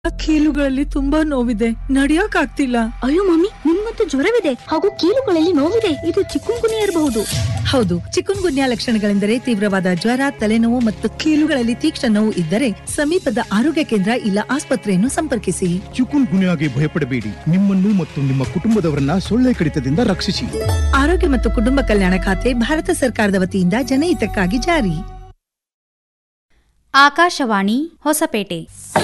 ಕೀಲುಗಳಲ್ಲಿ ತುಂಬಾ ನೋವಿದೆ ನಡಿಯಕ್ ಆಗ್ತಿಲ್ಲ ಅಯ್ಯೋ ಮಮ್ಮಿ ನಿಮ್ಗಂತೂ ಜ್ವರವಿದೆ ಹಾಗೂ ಕೀಲುಗಳಲ್ಲಿ ನೋವಿದೆ ಇದು ಚಿಕ್ಕುನ್ಗುನಿಯ ಇರಬಹುದು ಹೌದು ಚಿಕನ್ ಗುನ್ಯಾ ಲಕ್ಷಣಗಳೆಂದರೆ ತೀವ್ರವಾದ ಜ್ವರ ತಲೆನೋವು ಮತ್ತು ಕೀಲುಗಳಲ್ಲಿ ತೀಕ್ಷ್ಣ ನೋವು ಇದ್ದರೆ ಸಮೀಪದ ಆರೋಗ್ಯ ಕೇಂದ್ರ ಇಲ್ಲ ಆಸ್ಪತ್ರೆಯನ್ನು ಸಂಪರ್ಕಿಸಿ ಚಿಕುನ್ ಗುನ್ಯಾಗೆ ಭಯಪಡಬೇಡಿ ನಿಮ್ಮನ್ನು ಮತ್ತು ನಿಮ್ಮ ಕುಟುಂಬದವರನ್ನ ಸೊಳ್ಳೆ ಕಡಿತದಿಂದ ರಕ್ಷಿಸಿ ಆರೋಗ್ಯ ಮತ್ತು ಕುಟುಂಬ ಕಲ್ಯಾಣ ಖಾತೆ ಭಾರತ ಸರ್ಕಾರದ ವತಿಯಿಂದ ಜನಹಿತಕ್ಕಾಗಿ ಜಾರಿ ಆಕಾಶವಾಣಿ ಹೊಸಪೇಟೆ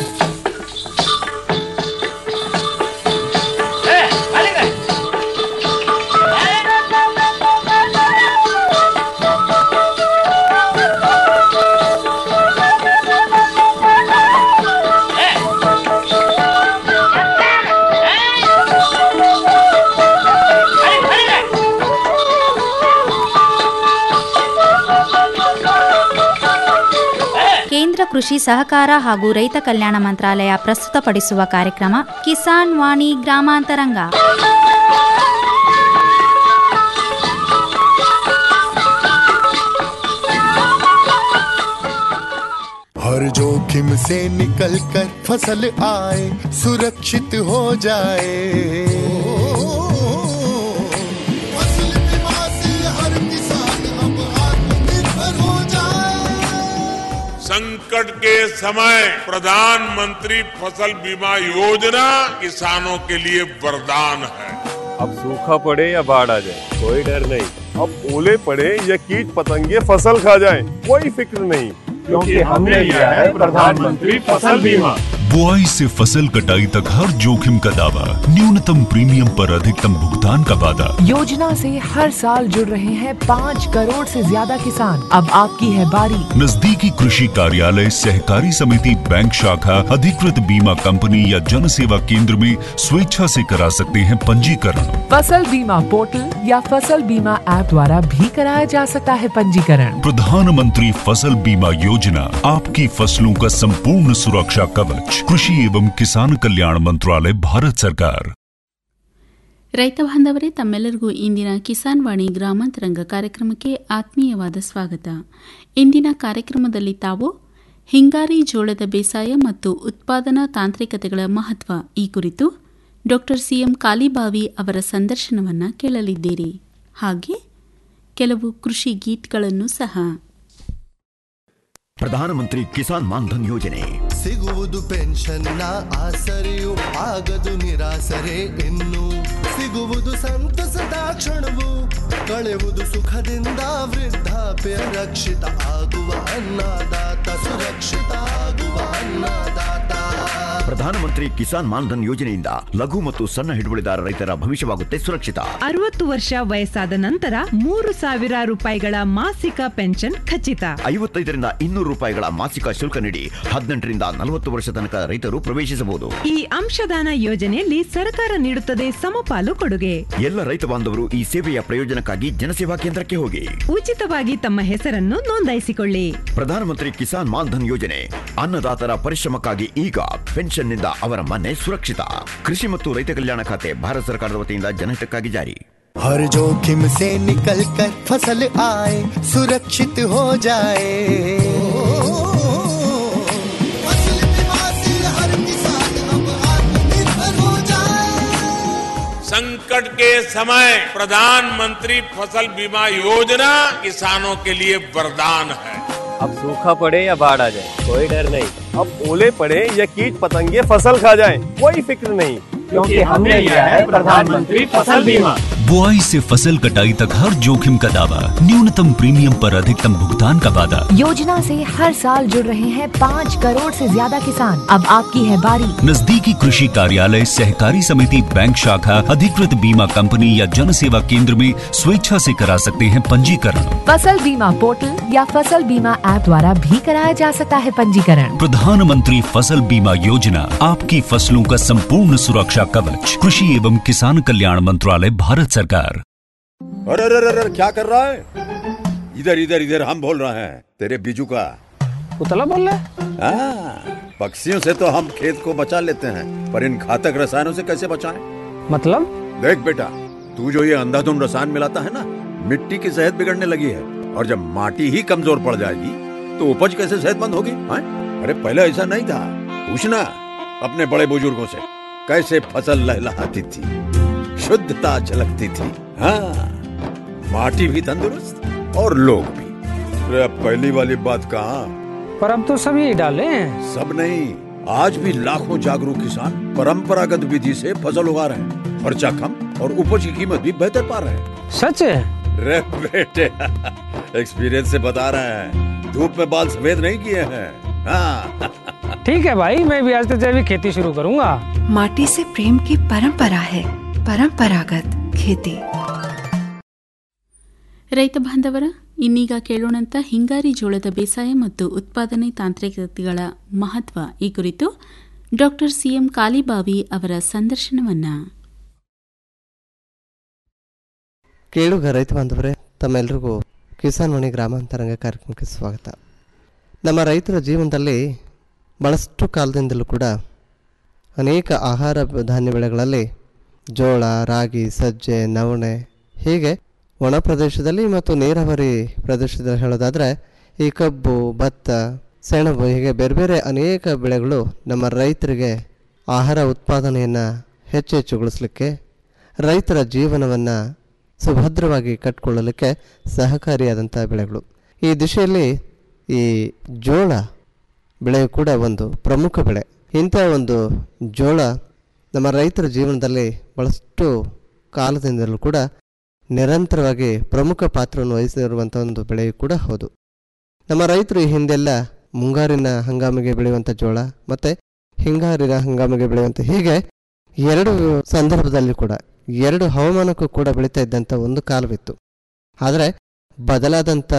ಕೇಂದ್ರ ಕೃಷಿ ಸಹಕಾರ ಹಾಗೂ ರೈತ ಕಲ್ಯಾಣ ಮಂತ್ರಾಲಯ ಪ್ರಸ್ತುತಪಡಿಸುವ ಕಾರ್ಯಕ್ರಮ ಕಿಸಾನ್ ವಾಣಿ ಗ್ರಾಮಾಂತರಂಗ हर जोखिम से निकल कर फसल आए सुरक्षित हो जाए फसल बीमा से हर किसान अब आत्मनिर्भर हो जाए संकट के समय प्रधानमंत्री फसल बीमा योजना किसानों के लिए वरदान है अब सूखा पड़े या बाढ़ आ जाए कोई डर नहीं अब ओले पड़े या कीट पतंगे फसल खा जाए कोई फिक्र नहीं क्योंकि हमने लिया है प्रधानमंत्री फसल बीमा बुआई से फसल कटाई तक हर जोखिम का दावा न्यूनतम प्रीमियम पर अधिकतम भुगतान का वादा योजना से हर साल जुड़ रहे हैं पाँच करोड़ से ज्यादा किसान अब आपकी है बारी नजदीकी कृषि कार्यालय सहकारी समिति बैंक शाखा अधिकृत बीमा कंपनी या जन सेवा केंद्र में स्वेच्छा से करा सकते हैं पंजीकरण फसल बीमा पोर्टल या फसल बीमा ऐप द्वारा भी कराया जा सकता है पंजीकरण प्रधानमंत्री फसल बीमा योजना आपकी फसलों का संपूर्ण सुरक्षा कवच कृषि एवं किसान कल्याण मंत्रालय भारत सरकार ರೈತ ಬಾಂಧವರೇ ತಮ್ಮೆಲ್ಲರಿಗೂ ಇಂದಿನ ಕಿಸಾನ್ ವಾಣಿ ಗ್ರಾಮಾಂತರಂಗ ಕಾರ್ಯಕ್ರಮಕ್ಕೆ ಆತ್ಮೀಯವಾದ ಸ್ವಾಗತ ಇಂದಿನ ಕಾರ್ಯಕ್ರಮದಲ್ಲಿ ತಾವು ಹಿಂಗಾರಿ ಜೋಳದ ಬೇಸಾಯ ಮತ್ತು ಉತ್ಪಾದನಾ ತಾಂತ್ರಿಕತೆಗಳ ಮಹತ್ವ ಈ ಕುರಿತು ಡಾಕ್ಟರ್ ಸಿಎಂ ಕಾಲಿಬಾವಿ ಅವರ ಸಂದರ್ಶನವನ್ನು ಕೇಳಲಿದ್ದೀರಿ ಹಾಗೆ ಕೆಲವು ಕೃಷಿ ಗೀತ್ಗಳನ್ನು ಸಹ ಪ್ರಧಾನಮಂತ್ರಿ ಕಿಸಾನ್ ಮಾನ್ಧನ್ ಯೋಜನೆ ಸಿಗುವುದು ಪೆನ್ಷನ್ನ ಆಸರೆಯು ಆಗದು ನಿರಾಸರೆ ಇನ್ನು ಸಿಗುವುದು ಸಂತಸದ ಕ್ಷಣವು ಕಳೆಯುವುದು ಸುಖದಿಂದ ವೃದ್ಧಾಪ್ಯ ರಕ್ಷಿತ ಆಗುವ ಅನ್ನದಾತ ಸುರಕ್ಷಿತ ಆಗುವ ಅನ್ನದಾತ ಪ್ರಧಾನಮಂತ್ರಿ ಕಿಸಾನ್ ಮಾನ್ಧನ್ ಯೋಜನೆಯಿಂದ ಲಘು ಮತ್ತು ಸಣ್ಣ ಹಿಡುವಳಿದಾರ ರೈತರ ಭವಿಷ್ಯವಾಗುತ್ತೆ ಸುರಕ್ಷಿತ ಅರವತ್ತು ವರ್ಷ ವಯಸ್ಸಾದ ನಂತರ ಮೂರು ಸಾವಿರ ರೂಪಾಯಿಗಳ ಮಾಸಿಕ ಪೆನ್ಷನ್ ಖಚಿತ ಐವತ್ತೈದರಿಂದ ಇನ್ನೂರು ರೂಪಾಯಿಗಳ ಮಾಸಿಕ ಶುಲ್ಕ ನೀಡಿ ಹದಿನೆಂಟರಿಂದ ನಲವತ್ತು ವರ್ಷ ತನಕ ರೈತರು ಪ್ರವೇಶಿಸಬಹುದು ಈ ಅಂಶದಾನ ಯೋಜನೆಯಲ್ಲಿ ಸರ್ಕಾರ ನೀಡುತ್ತದೆ ಸಮಪಾಲು ಕೊಡುಗೆ ಎಲ್ಲ ರೈತ ಬಾಂಧವರು ಈ ಸೇವೆಯ ಪ್ರಯೋಜನಕ್ಕಾಗಿ ಜನಸೇವಾ ಕೇಂದ್ರಕ್ಕೆ ಹೋಗಿ ಉಚಿತವಾಗಿ ತಮ್ಮ ಹೆಸರನ್ನು ನೋಂದಾಯಿಸಿಕೊಳ್ಳಿ ಪ್ರಧಾನಮಂತ್ರಿ ಕಿಸಾನ್ ಮಾನ್ಧನ್ ಯೋಜನೆ ಅನ್ನದಾತರ ಪರಿಶ್ರಮಕ್ಕಾಗಿ ಈಗ ಪೆನ್ಷನ್ನಿಂದ ಅವರ ಮನೆ ಸುರಕ್ಷಿತ ಕೃಷಿ ಮತ್ತು ರೈತ ಕಲ್ಯಾಣ ಖಾತೆ ಭಾರತ ಸರ್ಕಾರದ ವತಿಯಿಂದ ಜನಹಿತಕ್ಕಾಗಿ ಜಾರಿ हर जोखिम से निकल कर फसल आए सुरक्षित हो जाए फसल बीमा से हर किसान अब आत्मनिर्भर हो जाए संकट के समय प्रधानमंत्री फसल बीमा योजना किसानों के लिए वरदान है अब सूखा पड़े या बाढ़ आ जाए कोई डर नहीं अब ओले पड़े या कीट पतंगे फसल खा जाए कोई फिक्र नहीं क्योंकि हमने लिया है प्रधानमंत्री फसल बीमा बुआई से फसल कटाई तक हर जोखिम का दावा न्यूनतम प्रीमियम पर अधिकतम भुगतान का वादा योजना से हर साल जुड़ रहे हैं पाँच करोड़ से ज्यादा किसान अब आपकी है बारी नजदीकी कृषि कार्यालय सहकारी समिति बैंक शाखा अधिकृत बीमा कंपनी या जन सेवा केंद्र में स्वेच्छा से करा सकते हैं पंजीकरण फसल बीमा पोर्टल या फसल बीमा ऐप द्वारा भी कराया जा सकता है पंजीकरण प्रधानमंत्री फसल बीमा योजना आपकी फसलों का संपूर्ण सुरक्षा कवच कृषि एवं किसान कल्याण मंत्रालय भारत सरकार अरे अरे अरे अरे, क्या कर रहा है इधर इधर इधर हम बोल रहे हैं तेरे बीजू का उतला बोल रहा है हाँ, पक्षियों से तो हम खेत को बचा लेते हैं पर इन घातक रसायनों से कैसे बचाएं? मतलब देख बेटा तू जो ये अंधाधुंध रसायन मिलाता है ना मिट्टी की सेहत बिगड़ने लगी है और जब माटी ही कमजोर पड़ जाएगी तो उपज कैसे सेहतमंद होगी हाँ? अरे पहले ऐसा नहीं था पूछना अपने बड़े बुजुर्गों से कैसे फसल लहलहाती थी शुद्धता झलकती थी हाँ माटी भी तंदुरुस्त और लोग भी अरे अब पहली वाली बात कहाँ पर अब तो सभी डाले हैं सब नहीं आज भी लाखों जागरूक किसान परंपरागत विधि से फसल उगा रहे हैं खर्चा कम और उपज की कीमत भी बेहतर पा रहे हैं सच है रे बेटे एक्सपीरियंस से बता रहे हैं धूप में बाल सफेद नहीं किए हैं हाँ ठीक है भाई मैं भी आज से जैविक खेती शुरू करूंगा माटी से प्रेम की परंपरा है परंपरागत खेती ರೈತ ಬಾಂಧವರ ಇನ್ನೀಗ ಕೇಳೋಣಂತ ಹಿಂಗಾರಿ ಜೋಳದ ಬೇಸಾಯ ಮತ್ತು ಉತ್ಪಾದನೆ ತಾಂತ್ರಿಕತೆಗಳ ಮಹತ್ವ ಈ ಕುರಿತು ಡಾಕ್ಟರ್ ಸಿಎಂ ಕಾಲಿಬಾವಿ ಅವರ ಸಂದರ್ಶನವನ್ನ ಕೇಳುಗ ರೈತ ಬಾಂಧವರೇ ತಮ್ಮೆಲ್ಲರಿಗೂ ಕಿಸಾನ್ ವಾಣಿ ಗ್ರಾಮಾಂತರಂಗ ಕಾರ್ಯಕ್ರಮಕ್ಕೆ ಸ್ವಾಗತ ನಮ್ಮ ರೈತರ ಜೀವನದಲ್ಲಿ ಭಾಳಷ್ಟು ಕಾಲದಿಂದಲೂ ಕೂಡ ಅನೇಕ ಆಹಾರ ಧಾನ್ಯ ಬೆಳೆಗಳಲ್ಲಿ ಜೋಳ ರಾಗಿ ಸಜ್ಜೆ ನವಣೆ ಹೀಗೆ ಒಣ ಪ್ರದೇಶದಲ್ಲಿ ಮತ್ತು ನೀರಾವರಿ ಪ್ರದೇಶದಲ್ಲಿ ಹೇಳೋದಾದರೆ ಈ ಕಬ್ಬು ಭತ್ತ ಸೆಣಬು ಹೀಗೆ ಬೇರೆ ಬೇರೆ ಅನೇಕ ಬೆಳೆಗಳು ನಮ್ಮ ರೈತರಿಗೆ ಆಹಾರ ಉತ್ಪಾದನೆಯನ್ನು ಹೆಚ್ಚು ಹೆಚ್ಚುಗೊಳಿಸಲಿಕ್ಕೆ ರೈತರ ಜೀವನವನ್ನು ಸುಭದ್ರವಾಗಿ ಕಟ್ಟಿಕೊಳ್ಳಲಿಕ್ಕೆ ಸಹಕಾರಿಯಾದಂಥ ಬೆಳೆಗಳು ಈ ದಿಶೆಯಲ್ಲಿ ಈ ಜೋಳ ಬೆಳೆಯು ಕೂಡ ಒಂದು ಪ್ರಮುಖ ಬೆಳೆ ಇಂಥ ಒಂದು ಜೋಳ ನಮ್ಮ ರೈತರ ಜೀವನದಲ್ಲಿ ಭಾಳಷ್ಟು ಕಾಲದಿಂದಲೂ ಕೂಡ ನಿರಂತರವಾಗಿ ಪ್ರಮುಖ ಪಾತ್ರವನ್ನು ವಹಿಸಿರುವಂಥ ಒಂದು ಬೆಳೆಯು ಕೂಡ ಹೌದು ನಮ್ಮ ರೈತರು ಈ ಹಿಂದೆಲ್ಲ ಮುಂಗಾರಿನ ಹಂಗಾಮಿಗೆ ಬೆಳೆಯುವಂಥ ಜೋಳ ಮತ್ತು ಹಿಂಗಾರಿನ ಹಂಗಾಮಿಗೆ ಬೆಳೆಯುವಂಥ ಹೀಗೆ ಎರಡು ಸಂದರ್ಭದಲ್ಲಿ ಕೂಡ ಎರಡು ಹವಾಮಾನಕ್ಕೂ ಕೂಡ ಬೆಳೀತಾ ಇದ್ದಂಥ ಒಂದು ಕಾಲವಿತ್ತು ಆದರೆ ಬದಲಾದಂಥ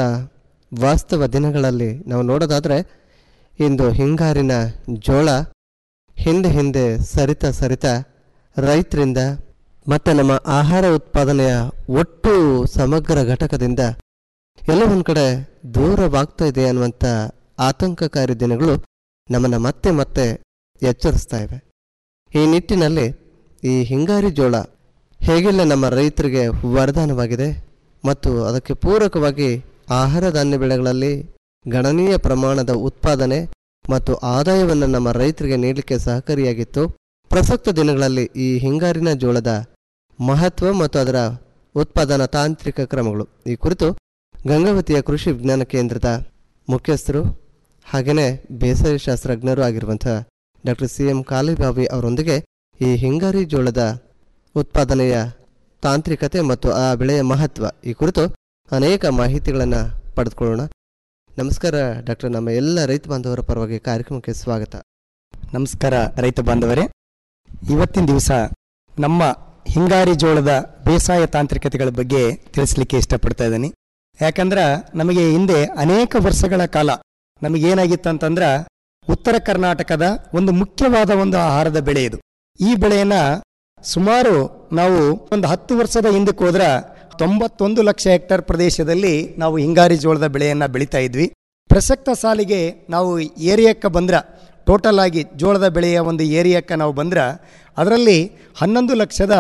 ವಾಸ್ತವ ದಿನಗಳಲ್ಲಿ ನಾವು ನೋಡೋದಾದರೆ ಇಂದು ಹಿಂಗಾರಿನ ಜೋಳ ಹಿಂದೆ ಹಿಂದೆ ಸರಿತಾ ಸರಿತಾ ರೈತರಿಂದ ಮತ್ತು ನಮ್ಮ ಆಹಾರ ಉತ್ಪಾದನೆಯ ಒಟ್ಟು ಸಮಗ್ರ ಘಟಕದಿಂದ ಎಲ್ಲ ಒಂದು ಕಡೆ ದೂರವಾಗ್ತಾ ಇದೆ ಅನ್ನುವಂಥ ಆತಂಕಕಾರಿ ದಿನಗಳು ನಮ್ಮನ್ನು ಮತ್ತೆ ಮತ್ತೆ ಎಚ್ಚರಿಸ್ತಾ ಇವೆ ಈ ನಿಟ್ಟಿನಲ್ಲಿ ಈ ಹಿಂಗಾರಿ ಜೋಳ ಹೇಗೆಲ್ಲ ನಮ್ಮ ರೈತರಿಗೆ ವರದಾನವಾಗಿದೆ ಮತ್ತು ಅದಕ್ಕೆ ಪೂರಕವಾಗಿ ಆಹಾರ ಧಾನ್ಯ ಬೆಳೆಗಳಲ್ಲಿ ಗಣನೀಯ ಪ್ರಮಾಣದ ಉತ್ಪಾದನೆ ಮತ್ತು ಆದಾಯವನ್ನು ನಮ್ಮ ರೈತರಿಗೆ ನೀಡಲಿಕ್ಕೆ ಸಹಕಾರಿಯಾಗಿತ್ತು ಪ್ರಸಕ್ತ ದಿನಗಳಲ್ಲಿ ಈ ಹಿಂಗಾರಿನ ಜೋಳದ ಮಹತ್ವ ಮತ್ತು ಅದರ ಉತ್ಪಾದನಾ ತಾಂತ್ರಿಕ ಕ್ರಮಗಳು ಈ ಕುರಿತು ಗಂಗಾವತಿಯ ಕೃಷಿ ವಿಜ್ಞಾನ ಕೇಂದ್ರದ ಮುಖ್ಯಸ್ಥರು ಹಾಗೆಯೇ ಬೇಸಾಯ ಶಾಸ್ತ್ರಜ್ಞರು ಆಗಿರುವಂಥ ಡಾಕ್ಟರ್ ಸಿ ಎಂ ಕಾಲಿಬಾವಿ ಅವರೊಂದಿಗೆ ಈ ಹಿಂಗಾರಿ ಜೋಳದ ಉತ್ಪಾದನೆಯ ತಾಂತ್ರಿಕತೆ ಮತ್ತು ಆ ಬೆಳೆಯ ಮಹತ್ವ ಈ ಕುರಿತು ಅನೇಕ ಮಾಹಿತಿಗಳನ್ನು ಪಡೆದುಕೊಳ್ಳೋಣ ನಮಸ್ಕಾರ ಡಾಕ್ಟರ್ ನಮ್ಮ ಎಲ್ಲ ರೈತ ಬಾಂಧವರ ಪರವಾಗಿ ಕಾರ್ಯಕ್ರಮಕ್ಕೆ ಸ್ವಾಗತ ನಮಸ್ಕಾರ ರೈತ ಬಾಂಧವರೇ ಇವತ್ತಿನ ದಿವಸ ನಮ್ಮ ಹಿಂಗಾರಿ ಜೋಳದ ಬೇಸಾಯ ತಾಂತ್ರಿಕತೆಗಳ ಬಗ್ಗೆ ತಿಳಿಸ್ಲಿಕ್ಕೆ ಇಷ್ಟಪಡ್ತಾ ಇದ್ದೀನಿ ಯಾಕಂದ್ರೆ ನಮಗೆ ಹಿಂದೆ ಅನೇಕ ವರ್ಷಗಳ ಕಾಲ ನಮಗೇನಾಗಿತ್ತು ಅಂತಂದ್ರೆ ಉತ್ತರ ಕರ್ನಾಟಕದ ಒಂದು ಮುಖ್ಯವಾದ ಒಂದು ಆಹಾರದ ಬೆಳೆ ಇದು ಈ ಬೆಳೆಯನ್ನ ಸುಮಾರು ನಾವು ಒಂದು ಹತ್ತು ವರ್ಷದ ಹಿಂದಕ್ಕೆ ಹೋದ್ರ ತೊಂಬತ್ತೊಂದು ಲಕ್ಷ ಹೆಕ್ಟೇರ್ ಪ್ರದೇಶದಲ್ಲಿ ನಾವು ಹಿಂಗಾರಿ ಜೋಳದ ಬೆಳೆಯನ್ನ ಬೆಳೀತಾ ಇದ್ವಿ ಪ್ರಸಕ್ತ ಸಾಲಿಗೆ ನಾವು ಏರಿಯಾಕ್ಕೆ ಬಂದ್ರ ಟೋಟಲ್ ಆಗಿ ಜೋಳದ ಬೆಳೆಯ ಒಂದು ಏರಿಯಾಕ್ಕೆ ನಾವು ಬಂದ್ರ ಅದರಲ್ಲಿ ಹನ್ನೊಂದು ಲಕ್ಷದ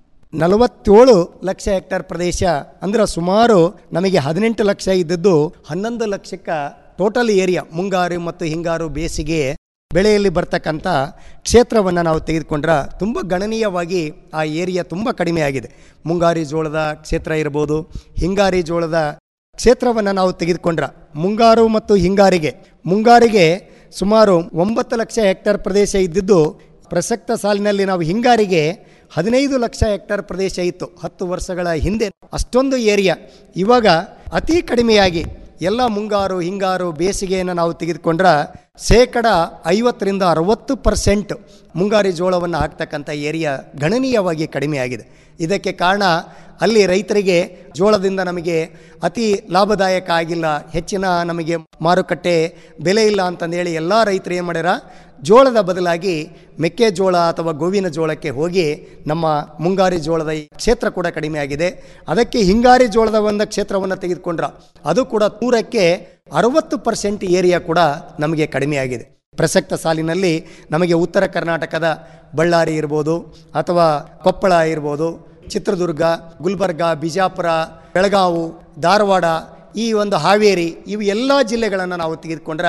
ನಲವತ್ತೇಳು ಲಕ್ಷ ಹೆಕ್ಟೇರ್ ಪ್ರದೇಶ ಅಂದ್ರೆ ಸುಮಾರು ನಮಗೆ ಹದಿನೆಂಟು ಲಕ್ಷ ಇದ್ದದ್ದು ಹನ್ನೊಂದು ಲಕ್ಷಕ್ಕೆ ಟೋಟಲ್ ಏರಿಯಾ ಮುಂಗಾರು ಮತ್ತು ಹಿಂಗಾರು ಬೇಸಿಗೆ ಬೆಳೆಯಲ್ಲಿ ಬರ್ತಕ್ಕಂಥ ಕ್ಷೇತ್ರವನ್ನು ನಾವು ತೆಗೆದುಕೊಂಡ್ರೆ ತುಂಬ ಗಣನೀಯವಾಗಿ ಆ ಏರಿಯಾ ತುಂಬ ಕಡಿಮೆ ಆಗಿದೆ ಮುಂಗಾರಿ ಜೋಳದ ಕ್ಷೇತ್ರ ಇರ್ಬೋದು ಹಿಂಗಾರಿ ಜೋಳದ ಕ್ಷೇತ್ರವನ್ನು ನಾವು ತೆಗೆದುಕೊಂಡ್ರೆ ಮುಂಗಾರು ಮತ್ತು ಹಿಂಗಾರಿಗೆ ಮುಂಗಾರಿಗೆ ಸುಮಾರು ಒಂಬತ್ತು ಲಕ್ಷ ಹೆಕ್ಟೇರ್ ಪ್ರದೇಶ ಇದ್ದಿದ್ದು ಪ್ರಸಕ್ತ ಸಾಲಿನಲ್ಲಿ ನಾವು ಹಿಂಗಾರಿಗೆ ಹದಿನೈದು ಲಕ್ಷ ಹೆಕ್ಟೇರ್ ಪ್ರದೇಶ ಇತ್ತು ಹತ್ತು ವರ್ಷಗಳ ಹಿಂದೆ ಅಷ್ಟೊಂದು ಏರಿಯಾ ಇವಾಗ ಅತಿ ಕಡಿಮೆಯಾಗಿ ಎಲ್ಲ ಮುಂಗಾರು ಹಿಂಗಾರು ಬೇಸಿಗೆಯನ್ನು ನಾವು ತೆಗೆದುಕೊಂಡ್ರೆ ಶೇಕಡ ಐವತ್ತರಿಂದ ಅರವತ್ತು ಪರ್ಸೆಂಟ್ ಮುಂಗಾರಿ ಜೋಳವನ್ನು ಹಾಕ್ತಕ್ಕಂಥ ಏರಿಯಾ ಗಣನೀಯವಾಗಿ ಕಡಿಮೆಯಾಗಿದೆ ಇದಕ್ಕೆ ಕಾರಣ ಅಲ್ಲಿ ರೈತರಿಗೆ ಜೋಳದಿಂದ ನಮಗೆ ಅತಿ ಲಾಭದಾಯಕ ಆಗಿಲ್ಲ ಹೆಚ್ಚಿನ ನಮಗೆ ಮಾರುಕಟ್ಟೆ ಬೆಲೆ ಇಲ್ಲ ಅಂತಂದೇಳಿ ಎಲ್ಲ ರೈತರು ಏನು ಮಾಡ್ಯಾರ ಜೋಳದ ಬದಲಾಗಿ ಮೆಕ್ಕೆಜೋಳ ಅಥವಾ ಗೋವಿನ ಜೋಳಕ್ಕೆ ಹೋಗಿ ನಮ್ಮ ಮುಂಗಾರಿ ಜೋಳದ ಈ ಕ್ಷೇತ್ರ ಕೂಡ ಕಡಿಮೆ ಆಗಿದೆ ಅದಕ್ಕೆ ಹಿಂಗಾರಿ ಜೋಳದ ಒಂದು ಕ್ಷೇತ್ರವನ್ನು ತೆಗೆದುಕೊಂಡ್ರ ಅದು ಕೂಡ ನೂರಕ್ಕೆ ಅರವತ್ತು ಪರ್ಸೆಂಟ್ ಏರಿಯಾ ಕೂಡ ನಮಗೆ ಕಡಿಮೆ ಆಗಿದೆ ಪ್ರಸಕ್ತ ಸಾಲಿನಲ್ಲಿ ನಮಗೆ ಉತ್ತರ ಕರ್ನಾಟಕದ ಬಳ್ಳಾರಿ ಇರ್ಬೋದು ಅಥವಾ ಕೊಪ್ಪಳ ಇರ್ಬೋದು ಚಿತ್ರದುರ್ಗ ಗುಲ್ಬರ್ಗ ಬಿಜಾಪುರ ಬೆಳಗಾವು ಧಾರವಾಡ ಈ ಒಂದು ಹಾವೇರಿ ಇವು ಎಲ್ಲ ಜಿಲ್ಲೆಗಳನ್ನು ನಾವು ತೆಗೆದುಕೊಂಡ್ರೆ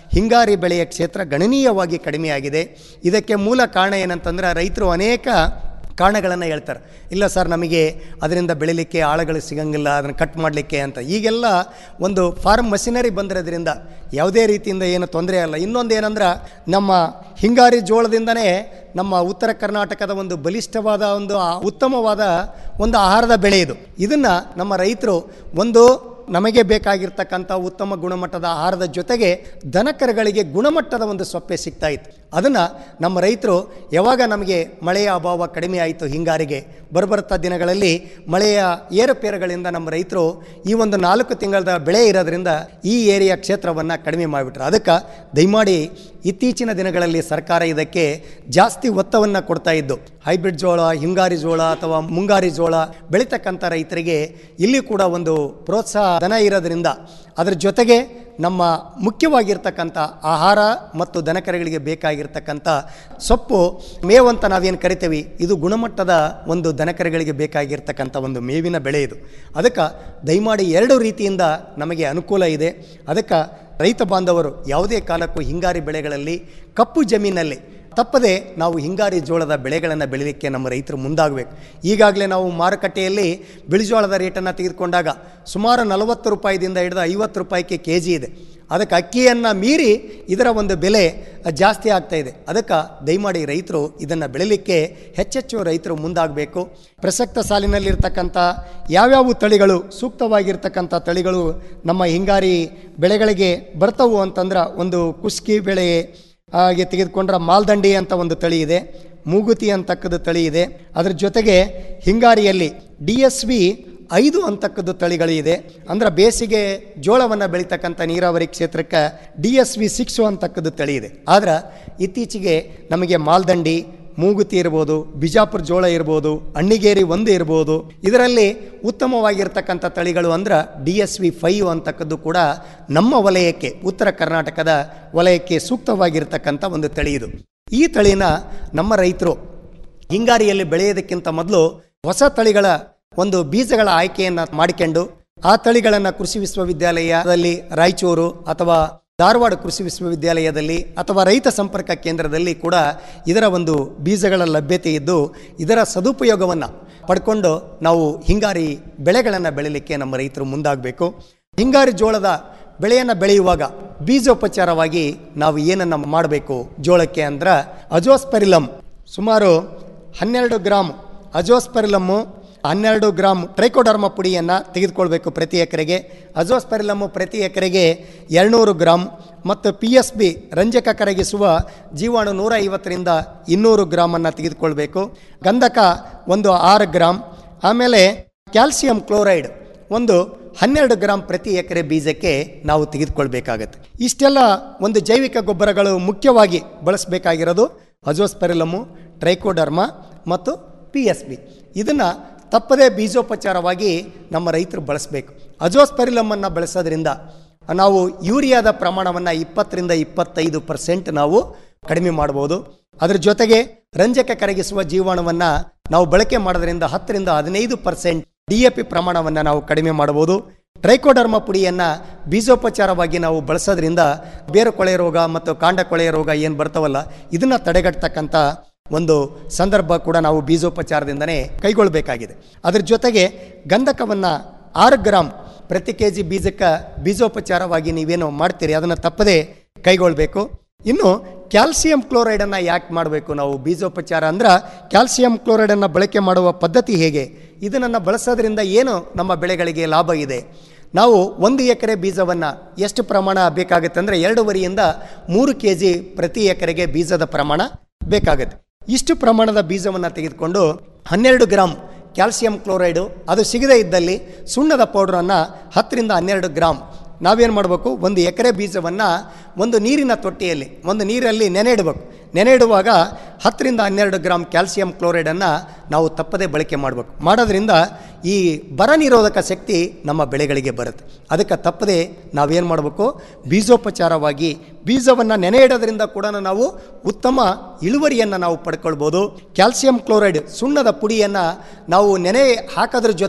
ಹಿಂಗಾರಿ ಬೆಳೆಯ ಕ್ಷೇತ್ರ ಗಣನೀಯವಾಗಿ ಕಡಿಮೆಯಾಗಿದೆ ಇದಕ್ಕೆ ಮೂಲ ಕಾರಣ ಏನಂತಂದ್ರೆ ರೈತರು ಅನೇಕ ಕಾರಣಗಳನ್ನು ಹೇಳ್ತಾರೆ ಇಲ್ಲ ಸರ್ ನಮಗೆ ಅದರಿಂದ ಬೆಳಿಲಿಕ್ಕೆ ಆಳುಗಳು ಸಿಗಂಗಿಲ್ಲ ಅದನ್ನು ಕಟ್ ಮಾಡಲಿಕ್ಕೆ ಅಂತ ಈಗೆಲ್ಲ ಒಂದು ಫಾರ್ಮ್ ಮಷಿನರಿ ಬಂದಿರೋದ್ರಿಂದ ಯಾವುದೇ ರೀತಿಯಿಂದ ಏನು ತೊಂದರೆ ಅಲ್ಲ ಇನ್ನೊಂದು ಏನಂದ್ರೆ ನಮ್ಮ ಹಿಂಗಾರಿ ಜೋಳದಿಂದನೇ ನಮ್ಮ ಉತ್ತರ ಕರ್ನಾಟಕದ ಒಂದು ಬಲಿಷ್ಠವಾದ ಒಂದು ಆ ಉತ್ತಮವಾದ ಒಂದು ಆಹಾರದ ಬೆಳೆ ಇದು ಇದನ್ನು ನಮ್ಮ ರೈತರು ಒಂದು ನಮಗೆ ಬೇಕಾಗಿರ್ತಕ್ಕಂಥ ಉತ್ತಮ ಗುಣಮಟ್ಟದ ಆಹಾರದ ಜೊತೆಗೆ ದನಕರುಗಳಿಗೆ ಗುಣಮಟ್ಟದ ಒಂದು ಸೊಪ್ಪೆ ಸಿಗ್ತಾ ಇತ್ತು ಅದನ್ನು ನಮ್ಮ ರೈತರು ಯಾವಾಗ ನಮಗೆ ಮಳೆಯ ಅಭಾವ ಕಡಿಮೆ ಆಯಿತು ಹಿಂಗಾರಿಗೆ ಬರಬರ್ತಾ ದಿನಗಳಲ್ಲಿ ಮಳೆಯ ಏರುಪೇರುಗಳಿಂದ ನಮ್ಮ ರೈತರು ಈ ಒಂದು ನಾಲ್ಕು ತಿಂಗಳ ಬೆಳೆ ಇರೋದ್ರಿಂದ ಈ ಏರಿಯಾ ಕ್ಷೇತ್ರವನ್ನು ಕಡಿಮೆ ಮಾಡಿಬಿಟ್ರು ಅದಕ್ಕೆ ದಯಮಾಡಿ ಇತ್ತೀಚಿನ ದಿನಗಳಲ್ಲಿ ಸರ್ಕಾರ ಇದಕ್ಕೆ ಜಾಸ್ತಿ ಒತ್ತವನ್ನು ಕೊಡ್ತಾ ಇದ್ದು ಹೈಬ್ರಿಡ್ ಜೋಳ ಹಿಂಗಾರಿ ಜೋಳ ಅಥವಾ ಮುಂಗಾರಿ ಜೋಳ ಬೆಳೀತಕ್ಕಂಥ ರೈತರಿಗೆ ಇಲ್ಲಿ ಕೂಡ ಒಂದು ಪ್ರೋತ್ಸಾಹ ಧನ ಇರೋದ್ರಿಂದ ಅದರ ಜೊತೆಗೆ ನಮ್ಮ ಮುಖ್ಯವಾಗಿರ್ತಕ್ಕಂಥ ಆಹಾರ ಮತ್ತು ದನಕರುಗಳಿಗೆ ಬೇಕಾಗಿರ್ತಕ್ಕಂಥ ಸೊಪ್ಪು ಮೇವು ಅಂತ ನಾವೇನು ಕರಿತೀವಿ ಇದು ಗುಣಮಟ್ಟದ ಒಂದು ದನಕರುಗಳಿಗೆ ಬೇಕಾಗಿರ್ತಕ್ಕಂಥ ಒಂದು ಮೇವಿನ ಬೆಳೆ ಇದು ಅದಕ್ಕೆ ದಯಮಾಡಿ ಎರಡು ರೀತಿಯಿಂದ ನಮಗೆ ಅನುಕೂಲ ಇದೆ ಅದಕ್ಕೆ ರೈತ ಬಾಂಧವರು ಯಾವುದೇ ಕಾಲಕ್ಕೂ ಹಿಂಗಾರಿ ಬೆಳೆಗಳಲ್ಲಿ ಕಪ್ಪು ಜಮೀನಲ್ಲಿ ತಪ್ಪದೆ ನಾವು ಹಿಂಗಾರಿ ಜೋಳದ ಬೆಳೆಗಳನ್ನು ಬೆಳೀಲಿಕ್ಕೆ ನಮ್ಮ ರೈತರು ಮುಂದಾಗಬೇಕು ಈಗಾಗಲೇ ನಾವು ಮಾರುಕಟ್ಟೆಯಲ್ಲಿ ಬಿಳಿಜೋಳದ ರೇಟನ್ನು ತೆಗೆದುಕೊಂಡಾಗ ಸುಮಾರು ನಲವತ್ತು ರೂಪಾಯಿದಿಂದ ಹಿಡಿದು ಐವತ್ತು ರೂಪಾಯಿಗೆ ಕೆ ಜಿ ಇದೆ ಅದಕ್ಕೆ ಅಕ್ಕಿಯನ್ನು ಮೀರಿ ಇದರ ಒಂದು ಬೆಲೆ ಜಾಸ್ತಿ ಆಗ್ತಾ ಇದೆ ಅದಕ್ಕೆ ದಯಮಾಡಿ ರೈತರು ಇದನ್ನು ಬೆಳೀಲಿಕ್ಕೆ ಹೆಚ್ಚೆಚ್ಚು ರೈತರು ಮುಂದಾಗಬೇಕು ಪ್ರಸಕ್ತ ಸಾಲಿನಲ್ಲಿರ್ತಕ್ಕಂಥ ಯಾವ್ಯಾವ ತಳಿಗಳು ಸೂಕ್ತವಾಗಿರ್ತಕ್ಕಂಥ ತಳಿಗಳು ನಮ್ಮ ಹಿಂಗಾರಿ ಬೆಳೆಗಳಿಗೆ ಬರ್ತವು ಅಂತಂದ್ರೆ ಒಂದು ಕುಸ್ಕಿ ಬೆಳೆ ಹಾಗೆ ತೆಗೆದುಕೊಂಡ್ರೆ ಮಾಲ್ದಂಡಿ ಅಂತ ಒಂದು ತಳಿ ಇದೆ ಮೂಗುತಿ ಅಂತಕ್ಕದ್ದು ತಳಿ ಇದೆ ಅದರ ಜೊತೆಗೆ ಹಿಂಗಾರಿಯಲ್ಲಿ ಡಿ ಎಸ್ ವಿ ಐದು ಅಂತಕ್ಕದ್ದು ತಳಿಗಳು ಇದೆ ಅಂದ್ರೆ ಬೇಸಿಗೆ ಜೋಳವನ್ನು ಬೆಳೀತಕ್ಕಂಥ ನೀರಾವರಿ ಕ್ಷೇತ್ರಕ್ಕೆ ಡಿ ಎಸ್ ವಿ ಸಿಕ್ಸು ಅಂತಕ್ಕದ್ದು ತಳಿ ಇದೆ ಆದ್ರೆ ಇತ್ತೀಚೆಗೆ ನಮಗೆ ಮಾಲ್ದಂಡಿ ಮೂಗುತಿ ಇರ್ಬೋದು ಬಿಜಾಪುರ ಜೋಳ ಇರ್ಬೋದು ಅಣ್ಣಿಗೇರಿ ಒಂದು ಇರ್ಬೋದು ಇದರಲ್ಲಿ ಉತ್ತಮವಾಗಿರ್ತಕ್ಕಂಥ ತಳಿಗಳು ಅಂದ್ರೆ ಡಿ ಎಸ್ ವಿ ಫೈವ್ ಅಂತಕ್ಕದ್ದು ಕೂಡ ನಮ್ಮ ವಲಯಕ್ಕೆ ಉತ್ತರ ಕರ್ನಾಟಕದ ವಲಯಕ್ಕೆ ಸೂಕ್ತವಾಗಿರ್ತಕ್ಕಂಥ ಒಂದು ತಳಿ ಇದು ಈ ತಳಿನ ನಮ್ಮ ರೈತರು ಹಿಂಗಾರಿಯಲ್ಲಿ ಬೆಳೆಯೋದಕ್ಕಿಂತ ಮೊದಲು ಹೊಸ ತಳಿಗಳ ಒಂದು ಬೀಜಗಳ ಆಯ್ಕೆಯನ್ನು ಮಾಡಿಕೊಂಡು ಆ ತಳಿಗಳನ್ನು ಕೃಷಿ ವಿಶ್ವವಿದ್ಯಾಲಯದಲ್ಲಿ ರಾಯಚೂರು ಅಥವಾ ಧಾರವಾಡ ಕೃಷಿ ವಿಶ್ವವಿದ್ಯಾಲಯದಲ್ಲಿ ಅಥವಾ ರೈತ ಸಂಪರ್ಕ ಕೇಂದ್ರದಲ್ಲಿ ಕೂಡ ಇದರ ಒಂದು ಬೀಜಗಳ ಲಭ್ಯತೆ ಇದ್ದು ಇದರ ಸದುಪಯೋಗವನ್ನು ಪಡ್ಕೊಂಡು ನಾವು ಹಿಂಗಾರಿ ಬೆಳೆಗಳನ್ನು ಬೆಳೀಲಿಕ್ಕೆ ನಮ್ಮ ರೈತರು ಮುಂದಾಗಬೇಕು ಹಿಂಗಾರಿ ಜೋಳದ ಬೆಳೆಯನ್ನು ಬೆಳೆಯುವಾಗ ಬೀಜೋಪಚಾರವಾಗಿ ನಾವು ಏನನ್ನು ಮಾಡಬೇಕು ಜೋಳಕ್ಕೆ ಅಂದ್ರೆ ಅಜೋಸ್ಪೆರಿಲಮ್ ಸುಮಾರು ಹನ್ನೆರಡು ಗ್ರಾಮ್ ಅಜೋಸ್ಪೆರಿಲಮ್ಮು ಹನ್ನೆರಡು ಗ್ರಾಮ್ ಟ್ರೈಕೋಡರ್ಮ ಪುಡಿಯನ್ನು ತೆಗೆದುಕೊಳ್ಬೇಕು ಪ್ರತಿ ಎಕರೆಗೆ ಅಜೋಸ್ಪೆರಿಲಮ್ಮು ಪ್ರತಿ ಎಕರೆಗೆ ಎರಡುನೂರು ಗ್ರಾಮ್ ಮತ್ತು ಪಿ ಎಸ್ ಬಿ ರಂಜಕ ಕರಗಿಸುವ ಜೀವಾಣು ನೂರ ಐವತ್ತರಿಂದ ಇನ್ನೂರು ಗ್ರಾಮನ್ನು ತೆಗೆದುಕೊಳ್ಬೇಕು ಗಂಧಕ ಒಂದು ಆರು ಗ್ರಾಮ್ ಆಮೇಲೆ ಕ್ಯಾಲ್ಸಿಯಂ ಕ್ಲೋರೈಡ್ ಒಂದು ಹನ್ನೆರಡು ಗ್ರಾಮ್ ಪ್ರತಿ ಎಕರೆ ಬೀಜಕ್ಕೆ ನಾವು ತೆಗೆದುಕೊಳ್ಬೇಕಾಗತ್ತೆ ಇಷ್ಟೆಲ್ಲ ಒಂದು ಜೈವಿಕ ಗೊಬ್ಬರಗಳು ಮುಖ್ಯವಾಗಿ ಬಳಸಬೇಕಾಗಿರೋದು ಅಜೋಸ್ಪೆರಿಲಮ್ಮು ಟ್ರೈಕೋಡರ್ಮ ಮತ್ತು ಪಿ ಎಸ್ ಬಿ ಇದನ್ನು ತಪ್ಪದೇ ಬೀಜೋಪಚಾರವಾಗಿ ನಮ್ಮ ರೈತರು ಬಳಸಬೇಕು ಅಜೋಸ್ಪೆರಿಲಮ್ಮನ್ನು ಬಳಸೋದ್ರಿಂದ ನಾವು ಯೂರಿಯಾದ ಪ್ರಮಾಣವನ್ನು ಇಪ್ಪತ್ತರಿಂದ ಇಪ್ಪತ್ತೈದು ಪರ್ಸೆಂಟ್ ನಾವು ಕಡಿಮೆ ಮಾಡ್ಬೋದು ಅದರ ಜೊತೆಗೆ ರಂಜಕ ಕರಗಿಸುವ ಜೀವಾಣುವನ್ನು ನಾವು ಬಳಕೆ ಮಾಡೋದ್ರಿಂದ ಹತ್ತರಿಂದ ಹದಿನೈದು ಪರ್ಸೆಂಟ್ ಡಿ ಎ ಪಿ ಪ್ರಮಾಣವನ್ನು ನಾವು ಕಡಿಮೆ ಮಾಡಬಹುದು ಟ್ರೈಕೋಡರ್ಮ ಪುಡಿಯನ್ನು ಬೀಜೋಪಚಾರವಾಗಿ ನಾವು ಬಳಸೋದ್ರಿಂದ ಬೇರು ಕೊಳೆ ರೋಗ ಮತ್ತು ಕಾಂಡ ಕೊಳೆಯ ರೋಗ ಏನು ಬರ್ತಾವಲ್ಲ ಇದನ್ನು ತಡೆಗಟ್ಟತಕ್ಕಂಥ ಒಂದು ಸಂದರ್ಭ ಕೂಡ ನಾವು ಬೀಜೋಪಚಾರದಿಂದನೇ ಕೈಗೊಳ್ಳಬೇಕಾಗಿದೆ ಅದರ ಜೊತೆಗೆ ಗಂಧಕವನ್ನು ಆರು ಗ್ರಾಮ್ ಪ್ರತಿ ಕೆ ಜಿ ಬೀಜಕ್ಕೆ ಬೀಜೋಪಚಾರವಾಗಿ ನೀವೇನು ಮಾಡ್ತೀರಿ ಅದನ್ನು ತಪ್ಪದೇ ಕೈಗೊಳ್ಳಬೇಕು ಇನ್ನು ಕ್ಯಾಲ್ಸಿಯಂ ಕ್ಲೋರೈಡನ್ನು ಯಾಕೆ ಮಾಡಬೇಕು ನಾವು ಬೀಜೋಪಚಾರ ಅಂದ್ರೆ ಕ್ಯಾಲ್ಸಿಯಂ ಕ್ಲೋರೈಡನ್ನು ಬಳಕೆ ಮಾಡುವ ಪದ್ಧತಿ ಹೇಗೆ ಇದನ್ನು ಬಳಸೋದ್ರಿಂದ ಏನು ನಮ್ಮ ಬೆಳೆಗಳಿಗೆ ಲಾಭ ಇದೆ ನಾವು ಒಂದು ಎಕರೆ ಬೀಜವನ್ನು ಎಷ್ಟು ಪ್ರಮಾಣ ಬೇಕಾಗುತ್ತೆ ಅಂದರೆ ಎರಡೂವರೆಯಿಂದ ಮೂರು ಕೆ ಜಿ ಪ್ರತಿ ಎಕರೆಗೆ ಬೀಜದ ಪ್ರಮಾಣ ಬೇಕಾಗುತ್ತೆ ಇಷ್ಟು ಪ್ರಮಾಣದ ಬೀಜವನ್ನು ತೆಗೆದುಕೊಂಡು ಹನ್ನೆರಡು ಗ್ರಾಮ್ ಕ್ಯಾಲ್ಸಿಯಂ ಕ್ಲೋರೈಡು ಅದು ಸಿಗದೇ ಇದ್ದಲ್ಲಿ ಸುಣ್ಣದ ಪೌಡ್ರನ್ನು ಹತ್ತರಿಂದ ಹನ್ನೆರಡು ಗ್ರಾಮ್ ನಾವೇನು ಮಾಡಬೇಕು ಒಂದು ಎಕರೆ ಬೀಜವನ್ನು ಒಂದು ನೀರಿನ ತೊಟ್ಟಿಯಲ್ಲಿ ಒಂದು ನೀರಲ್ಲಿ ನೆನೆ ಇಡಬೇಕು ನೆನೆ ಇಡುವಾಗ ಹತ್ತರಿಂದ ಹನ್ನೆರಡು ಗ್ರಾಮ್ ಕ್ಯಾಲ್ಸಿಯಂ ಕ್ಲೋರೈಡನ್ನು ನಾವು ತಪ್ಪದೇ ಬಳಕೆ ಮಾಡಬೇಕು ಮಾಡೋದ್ರಿಂದ ಈ ಬರ ನಿರೋಧಕ ಶಕ್ತಿ ನಮ್ಮ ಬೆಳೆಗಳಿಗೆ ಬರುತ್ತೆ ಅದಕ್ಕೆ ತಪ್ಪದೆ ನಾವೇನು ಮಾಡಬೇಕು ಬೀಜೋಪಚಾರವಾಗಿ ಬೀಜವನ್ನು ನೆನೆ ಇಡೋದ್ರಿಂದ ಕೂಡ ನಾವು ಉತ್ತಮ ಇಳುವರಿಯನ್ನು ನಾವು ಪಡ್ಕೊಳ್ಬೋದು ಕ್ಯಾಲ್ಸಿಯಂ ಕ್ಲೋರೈಡ್ ಸುಣ್ಣದ ಪುಡಿಯನ್ನು ನಾವು ನೆನೆ ಹಾಕೋದ್ರ ಜೊತೆಗೆ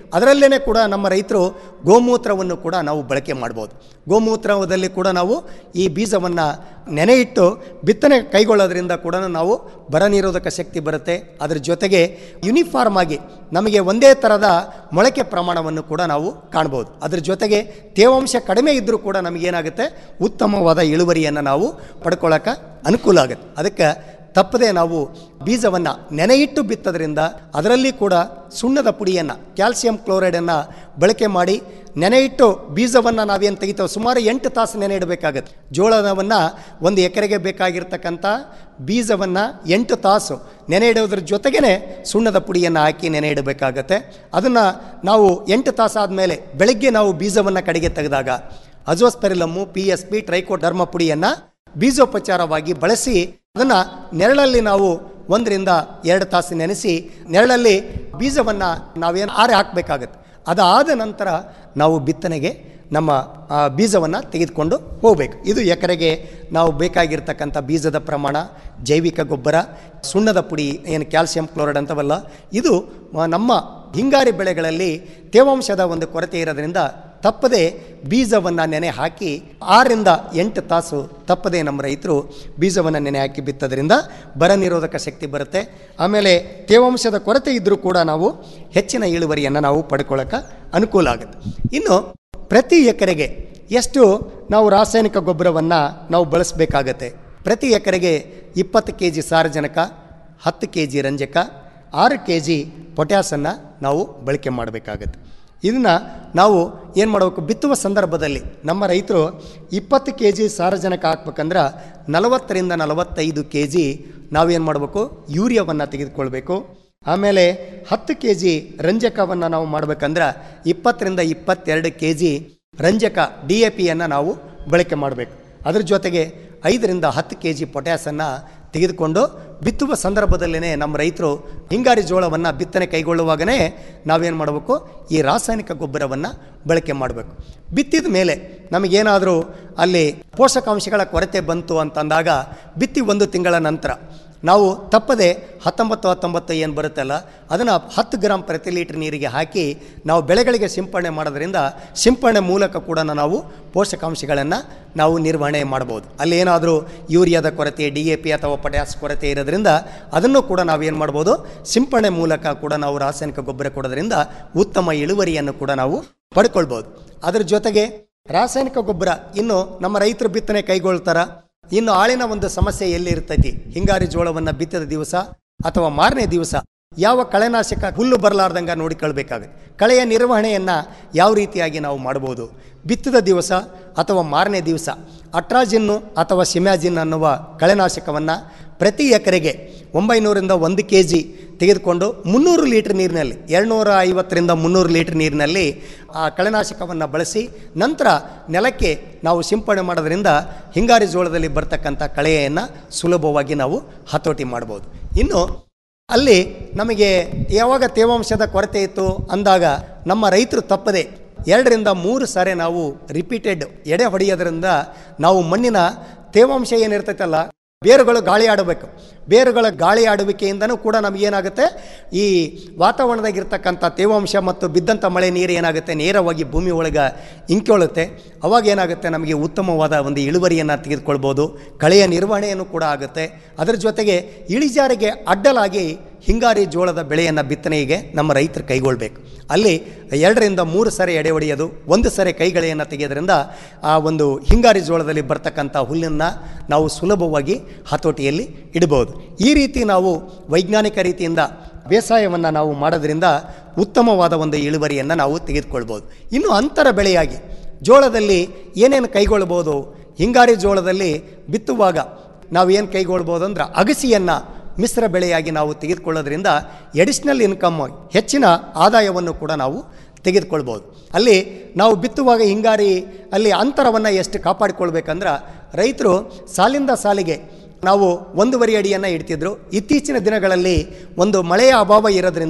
ಅದರಲ್ಲೇ ಕೂಡ ನಮ್ಮ ರೈತರು ಗೋಮೂತ್ರವನ್ನು ಕೂಡ ನಾವು ಬಳಕೆ ಮಾಡ್ಬೋದು ಗೋಮೂತ್ರದಲ್ಲಿ ಕೂಡ ನಾವು ಈ ಬೀಜವನ್ನು ನೆನೆ ಇಟ್ಟು ಬಿತ್ತನೆ ಕೈಗೊಳ್ಳೋದ್ರಿಂದ ಕೂಡ ನಾವು ಬರ ನಿರೋಧಕ ಶಕ್ತಿ ಬರುತ್ತೆ ಅದರ ಜೊತೆಗೆ ಯೂನಿಫಾರ್ಮ್ ಆಗಿ ನಮಗೆ ಒಂದೇ ಥರದ ಮೊಳಕೆ ಪ್ರಮಾಣವನ್ನು ಕೂಡ ನಾವು ಕಾಣ್ಬೋದು ಅದ್ರ ಜೊತೆಗೆ ತೇವಾಂಶ ಕಡಿಮೆ ಇದ್ದರೂ ಕೂಡ ನಮಗೇನಾಗುತ್ತೆ ಉತ್ತಮವಾದ ಇಳುವರಿಯನ್ನು ನಾವು ಪಡ್ಕೊಳ್ಳೋಕೆ ಅನುಕೂಲ ಆಗುತ್ತೆ ಅದಕ್ಕೆ ತಪ್ಪದೆ ನಾವು ಬೀಜವನ್ನು ನೆನೆಯಿಟ್ಟು ಬಿತ್ತೋದ್ರಿಂದ ಅದರಲ್ಲಿ ಕೂಡ ಸುಣ್ಣದ ಪುಡಿಯನ್ನು ಕ್ಯಾಲ್ಸಿಯಂ ಕ್ಲೋರೈಡನ್ನು ಬಳಕೆ ಮಾಡಿ ನೆನೆಯಿಟ್ಟು ಬೀಜವನ್ನು ನಾವೇನು ತೆಗಿತೇವೆ ಸುಮಾರು ಎಂಟು ತಾಸು ನೆನೆ ಇಡಬೇಕಾಗತ್ತೆ ಜೋಳವನ್ನು ಒಂದು ಎಕರೆಗೆ ಬೇಕಾಗಿರ್ತಕ್ಕಂಥ ಬೀಜವನ್ನು ಎಂಟು ತಾಸು ನೆನೆ ಇಡೋದ್ರ ಜೊತೆಗೇ ಸುಣ್ಣದ ಪುಡಿಯನ್ನು ಹಾಕಿ ನೆನೆ ಇಡಬೇಕಾಗತ್ತೆ ಅದನ್ನು ನಾವು ಎಂಟು ತಾಸು ಆದಮೇಲೆ ಬೆಳಗ್ಗೆ ನಾವು ಬೀಜವನ್ನು ಕಡೆಗೆ ತೆಗೆದಾಗ azospirillum P S P trichoderma ಪುಡಿಯನ್ನು ಬೀಜೋಪಚಾರವಾಗಿ ಬಳಸಿ ಅದನ್ನು ನೆರಳಲ್ಲಿ ನಾವು ಒಂದರಿಂದ ಎರಡು ತಾಸು ನೆನೆಸಿ ನೆರಳಲ್ಲಿ ಬೀಜವನ್ನು ನಾವೇನು ಆರೆ ಹಾಕಬೇಕಾಗತ್ತೆ ಅದಾದ ನಂತರ ನಾವು ಬಿತ್ತನೆಗೆ ನಮ್ಮ ಬೀಜವನ್ನು ತೆಗೆದುಕೊಂಡು ಹೋಗಬೇಕು ಇದು ಎಕರೆಗೆ ನಾವು ಬೇಕಾಗಿರ್ತಕ್ಕಂಥ ಬೀಜದ ಪ್ರಮಾಣ ಜೈವಿಕ ಗೊಬ್ಬರ ಸುಣ್ಣದ ಪುಡಿ ಏನು ಕ್ಯಾಲ್ಸಿಯಂ ಕ್ಲೋರೈಡ್ ಅಂತವಲ್ಲ ಇದು ಆ, ನಮ್ಮ ಹಿಂಗಾರಿ ಬೆಳೆಗಳಲ್ಲಿ ತೇವಾಂಶದ ಒಂದು ಕೊರತೆ ಇರೋದ್ರಿಂದ ತಪ್ಪದೆ ಬೀಜವನ್ನು ನೆನೆ ಹಾಕಿ ಆರರಿಂದ ಎಂಟು ತಾಸು ತಪ್ಪದೆ ನಮ್ಮ ರೈತರು ಬೀಜವನ್ನು ನೆನೆ ಹಾಕಿ ಬಿತ್ತೋದ್ರಿಂದ ಬರ ನಿರೋಧಕ ಶಕ್ತಿ ಬರುತ್ತೆ ಆಮೇಲೆ ತೇವಾಂಶದ ಕೊರತೆ ಇದ್ದರೂ ಕೂಡ ನಾವು ಹೆಚ್ಚಿನ ಇಳುವರಿಯನ್ನು ನಾವು ಪಡ್ಕೊಳ್ಳೋಕೆ ಅನುಕೂಲ ಆಗುತ್ತೆ ಇನ್ನು ಪ್ರತಿ ಎಕರೆಗೆ ಎಷ್ಟು ನಾವು ರಾಸಾಯನಿಕ ಗೊಬ್ಬರವನ್ನು ನಾವು ಬಳಸಬೇಕಾಗತ್ತೆ ಪ್ರತಿ ಎಕರೆಗೆ ಇಪ್ಪತ್ತು ಕೆ ಜಿ ಸಾರಜನಕ ಹತ್ತು ಕೆ ಜಿ ರಂಜಕ ಆರು ಕೆ ಜಿ ಪೊಟ್ಯಾಸನ್ನು ನಾವು ಬಳಕೆ ಮಾಡಬೇಕಾಗತ್ತೆ ಇದನ್ನು ನಾವು ಏನು ಮಾಡಬೇಕು ಬಿತ್ತುವ ಸಂದರ್ಭದಲ್ಲಿ ನಮ್ಮ ರೈತರು ಇಪ್ಪತ್ತು ಕೆ ಜಿ ಸಾರಜನಕ ಹಾಕ್ಬೇಕಂದ್ರೆ ನಲವತ್ತರಿಂದ ನಲವತ್ತೈದು ಕೆ ಜಿ ನಾವೇನು ಮಾಡಬೇಕು ಯೂರಿಯಾವನ್ನು ತೆಗೆದುಕೊಳ್ಬೇಕು ಆಮೇಲೆ ಹತ್ತು ಕೆ ಜಿ ರಂಜಕವನ್ನು ನಾವು ಮಾಡಬೇಕಂದ್ರೆ ಇಪ್ಪತ್ತರಿಂದ ಇಪ್ಪತ್ತೆರಡು ಕೆ ಜಿ ರಂಜಕ ಡಿ ಎ ಪಿಯನ್ನು ನಾವು ಬಳಕೆ ಮಾಡಬೇಕು ಅದ್ರ ಜೊತೆಗೆ ಐದರಿಂದ ಹತ್ತು ಕೆ ಜಿ ಪೊಟ್ಯಾಸನ್ನು ತೆಗೆದುಕೊಂಡು ಬಿತ್ತುವ ಸಂದರ್ಭದಲ್ಲೇ ನಮ್ಮ ರೈತರು ಹಿಂಗಾರಿ ಜೋಳವನ್ನು ಬಿತ್ತನೆ ಕೈಗೊಳ್ಳುವಾಗಲೇ ನಾವೇನು ಮಾಡಬೇಕು ಈ ರಾಸಾಯನಿಕ ಗೊಬ್ಬರವನ್ನು ಬಳಕೆ ಮಾಡಬೇಕು ಬಿತ್ತಿದ ಮೇಲೆ ನಮಗೇನಾದರೂ ಅಲ್ಲಿ ಪೋಷಕಾಂಶಗಳ ಕೊರತೆ ಬಂತು ಅಂತಂದಾಗ ಬಿತ್ತಿ ಒಂದು ತಿಂಗಳ ನಂತರ ನಾವು ತಪ್ಪದೆ ಹತ್ತೊಂಬತ್ತು ಹತ್ತೊಂಬತ್ತು ಏನು ಬರುತ್ತಲ್ಲ ಅದನ್ನು ಹತ್ತು ಗ್ರಾಮ್ ಪ್ರತಿ ಲೀಟ್ರ್ ನೀರಿಗೆ ಹಾಕಿ ನಾವು ಬೆಳೆಗಳಿಗೆ ಸಿಂಪಡಣೆ ಮಾಡೋದ್ರಿಂದ ಸಿಂಪಡಣೆ ಮೂಲಕ ಕೂಡ ನಾವು ಪೋಷಕಾಂಶಗಳನ್ನು ನಾವು ನಿರ್ವಹಣೆ ಮಾಡ್ಬೋದು ಅಲ್ಲೇನಾದರೂ ಯೂರಿಯಾದ ಕೊರತೆ ಡಿ ಎ ಪಿ ಅಥವಾ ಪೊಟ್ಯಾಸ್ ಕೊರತೆ ಇರೋದ್ರಿಂದ ಅದನ್ನು ಕೂಡ ನಾವೇನು ಮಾಡ್ಬೋದು ಸಿಂಪಡಣೆ ಮೂಲಕ ಕೂಡ ನಾವು ರಾಸಾಯನಿಕ ಗೊಬ್ಬರ ಕೊಡೋದ್ರಿಂದ ಉತ್ತಮ ಇಳುವರಿಯನ್ನು ಕೂಡ ನಾವು ಪಡ್ಕೊಳ್ಬೋದು ಅದ್ರ ಜೊತೆಗೆ ರಾಸಾಯನಿಕ ಗೊಬ್ಬರ ಇನ್ನು ನಮ್ಮ ರೈತರು ಬಿತ್ತನೆ ಕೈಗೊಳ್ತಾರ ಇನ್ನು ಆಳಿನ ಒಂದು ಸಮಸ್ಯೆ ಎಲ್ಲಿ ಇರ್ತೈತಿ ಹಿಂಗಾರಿ ಜೋಳವನ್ನು ಬಿತ್ತಿದ ದಿವಸ ಅಥವಾ ಮಾರನೇ ದಿವಸ ಯಾವ ಕಳೆನಾಶಕ ಹುಲ್ಲು ಬರಲಾರ್ದಂಗೆ ನೋಡಿಕೊಳ್ಬೇಕಾಗುತ್ತೆ ಕಳೆಯ ನಿರ್ವಹಣೆಯನ್ನು ಯಾವ ರೀತಿಯಾಗಿ ನಾವು ಮಾಡ್ಬೋದು ಬಿತ್ತಿದ ದಿವಸ ಅಥವಾ ಮಾರನೇ ದಿವಸ ಅಟ್ರಾಜಿನ್ನು ಅಥವಾ ಸಿಮ್ಯಾಜಿನ್ ಅನ್ನುವ ಕಳೆನಾಶಕವನ್ನು ಪ್ರತಿ ಎಕರೆಗೆ ಒಂಬೈನೂರಿಂದ ಒಂದು ಕೆ ಜಿ ತೆಗೆದುಕೊಂಡು ಮುನ್ನೂರು ಲೀಟ್ರ್ ನೀರಿನಲ್ಲಿ ಎರಡುನೂರ ಐವತ್ತರಿಂದ ಮುನ್ನೂರು ಲೀಟ್ರ್ ನೀರಿನಲ್ಲಿ ಆ ಕಳೆನಾಶಕವನ್ನು ಬಳಸಿ ನಂತರ ನೆಲಕ್ಕೆ ನಾವು ಸಿಂಪಡಣೆ ಮಾಡೋದ್ರಿಂದ ಹಿಂಗಾರಿ ಜೋಳದಲ್ಲಿ ಬರ್ತಕ್ಕಂಥ ಕಳೆಯನ್ನು ಸುಲಭವಾಗಿ ನಾವು ಹತೋಟಿ ಮಾಡ್ಬೋದು ಇನ್ನು ಅಲ್ಲಿ ನಮಗೆ ಯಾವಾಗ ತೇವಾಂಶದ ಕೊರತೆ ಇತ್ತು ಅಂದಾಗ ನಮ್ಮ ರೈತರು ತಪ್ಪದೆ ಎರಡರಿಂದ ಮೂರು ಸಾರಿ ನಾವು ರಿಪೀಟೆಡ್ ಎಡೆ ಹೊಡೆಯೋದ್ರಿಂದ ನಾವು ಮಣ್ಣಿನ ತೇವಾಂಶ ಏನಿರ್ತೈತಲ್ಲ ಬೇರುಗಳು ಗಾಳಿ ಆಡಬೇಕು ಬೇರುಗಳ ಗಾಳಿ ಆಡುವಿಕೆಯಿಂದನೂ ಕೂಡ ನಮಗೇನಾಗುತ್ತೆ ಈ ವಾತಾವರಣದಾಗಿರ್ತಕ್ಕಂಥ ತೇವಾಂಶ ಮತ್ತು ಬಿದ್ದಂಥ ಮಳೆ ನೀರು ಏನಾಗುತ್ತೆ ನೇರವಾಗಿ ಭೂಮಿ ಒಳಗೆ ಇಂಕ್ಯೊಳುತ್ತೆ ಅವಾಗ ಏನಾಗುತ್ತೆ ನಮಗೆ ಉತ್ತಮವಾದ ಒಂದು ಇಳುವರಿಯನ್ನು ತೆಗೆದುಕೊಳ್ಬೋದು ಕಳೆಯ ನಿರ್ವಹಣೆಯನ್ನು ಕೂಡ ಆಗುತ್ತೆ ಅದರ ಜೊತೆಗೆ ಇಳಿಜಾರಿಗೆ ಅಡ್ಡಲಾಗಿ ಹಿಂಗಾರಿ ಜೋಳದ ಬೆಳೆಯನ್ನು ಬಿತ್ತನೆಗೆ ನಮ್ಮ ರೈತರು ಕೈಗೊಳ್ಬೇಕು ಅಲ್ಲಿ ಎರಡರಿಂದ ಮೂರು ಸರಿ ಎಡೆ ಹೊಡೆಯೋದು ಒಂದು ಸರಿ ಕೈಗಳೆಯನ್ನು ತೆಗೆಯೋದ್ರಿಂದ ಆ ಒಂದು ಹಿಂಗಾರಿ ಜೋಳದಲ್ಲಿ ಬರ್ತಕ್ಕಂಥ ಹುಲ್ಲನ್ನು ನಾವು ಸುಲಭವಾಗಿ ಹತೋಟಿಯಲ್ಲಿ ಇಡಬಹುದು ಈ ರೀತಿ ನಾವು ವೈಜ್ಞಾನಿಕ ರೀತಿಯಿಂದ ಬೇಸಾಯವನ್ನು ನಾವು ಮಾಡೋದ್ರಿಂದ ಉತ್ತಮವಾದ ಒಂದು ಇಳುವರಿಯನ್ನು ನಾವು ತೆಗೆದುಕೊಳ್ಬೋದು ಇನ್ನು ಅಂತರ ಬೆಳೆಯಾಗಿ ಜೋಳದಲ್ಲಿ ಏನೇನು ಕೈಗೊಳ್ಬೋದು ಹಿಂಗಾರಿ ಜೋಳದಲ್ಲಿ ಬಿತ್ತುವಾಗ ನಾವು ಏನು ಕೈಗೊಳ್ಬೋದು ಅಂದ್ರೆ ಅಗಸಿಯನ್ನು ಮಿಶ್ರ ಬೆಳೆಯಾಗಿ ನಾವು ತೆಗೆದುಕೊಳ್ಳೋದ್ರಿಂದ ಎಡಿಷ್ನಲ್ ಇನ್ಕಮ್ ಹೆಚ್ಚಿನ ಆದಾಯವನ್ನು ಕೂಡ ನಾವು ತೆಗೆದುಕೊಳ್ಬೋದು ಅಲ್ಲಿ ನಾವು ಬಿತ್ತುವಾಗ ಹಿಂಗಾರಿ ಅಲ್ಲಿ ಅಂತರವನ್ನು ಎಷ್ಟು ಕಾಪಾಡಿಕೊಳ್ಬೇಕಂದ್ರೆ ರೈತರು ಸಾಲಿಂದ ಸಾಲಿಗೆ ನಾವು ಒಂದೂವರೆ ಅಡಿಯನ್ನು ಇಡ್ತಿದ್ರು ಇತ್ತೀಚಿನ ದಿನಗಳಲ್ಲಿ ಒಂದು ಮಳೆಯ ಅಭಾವ ಇರೋದ್ರಿಂದ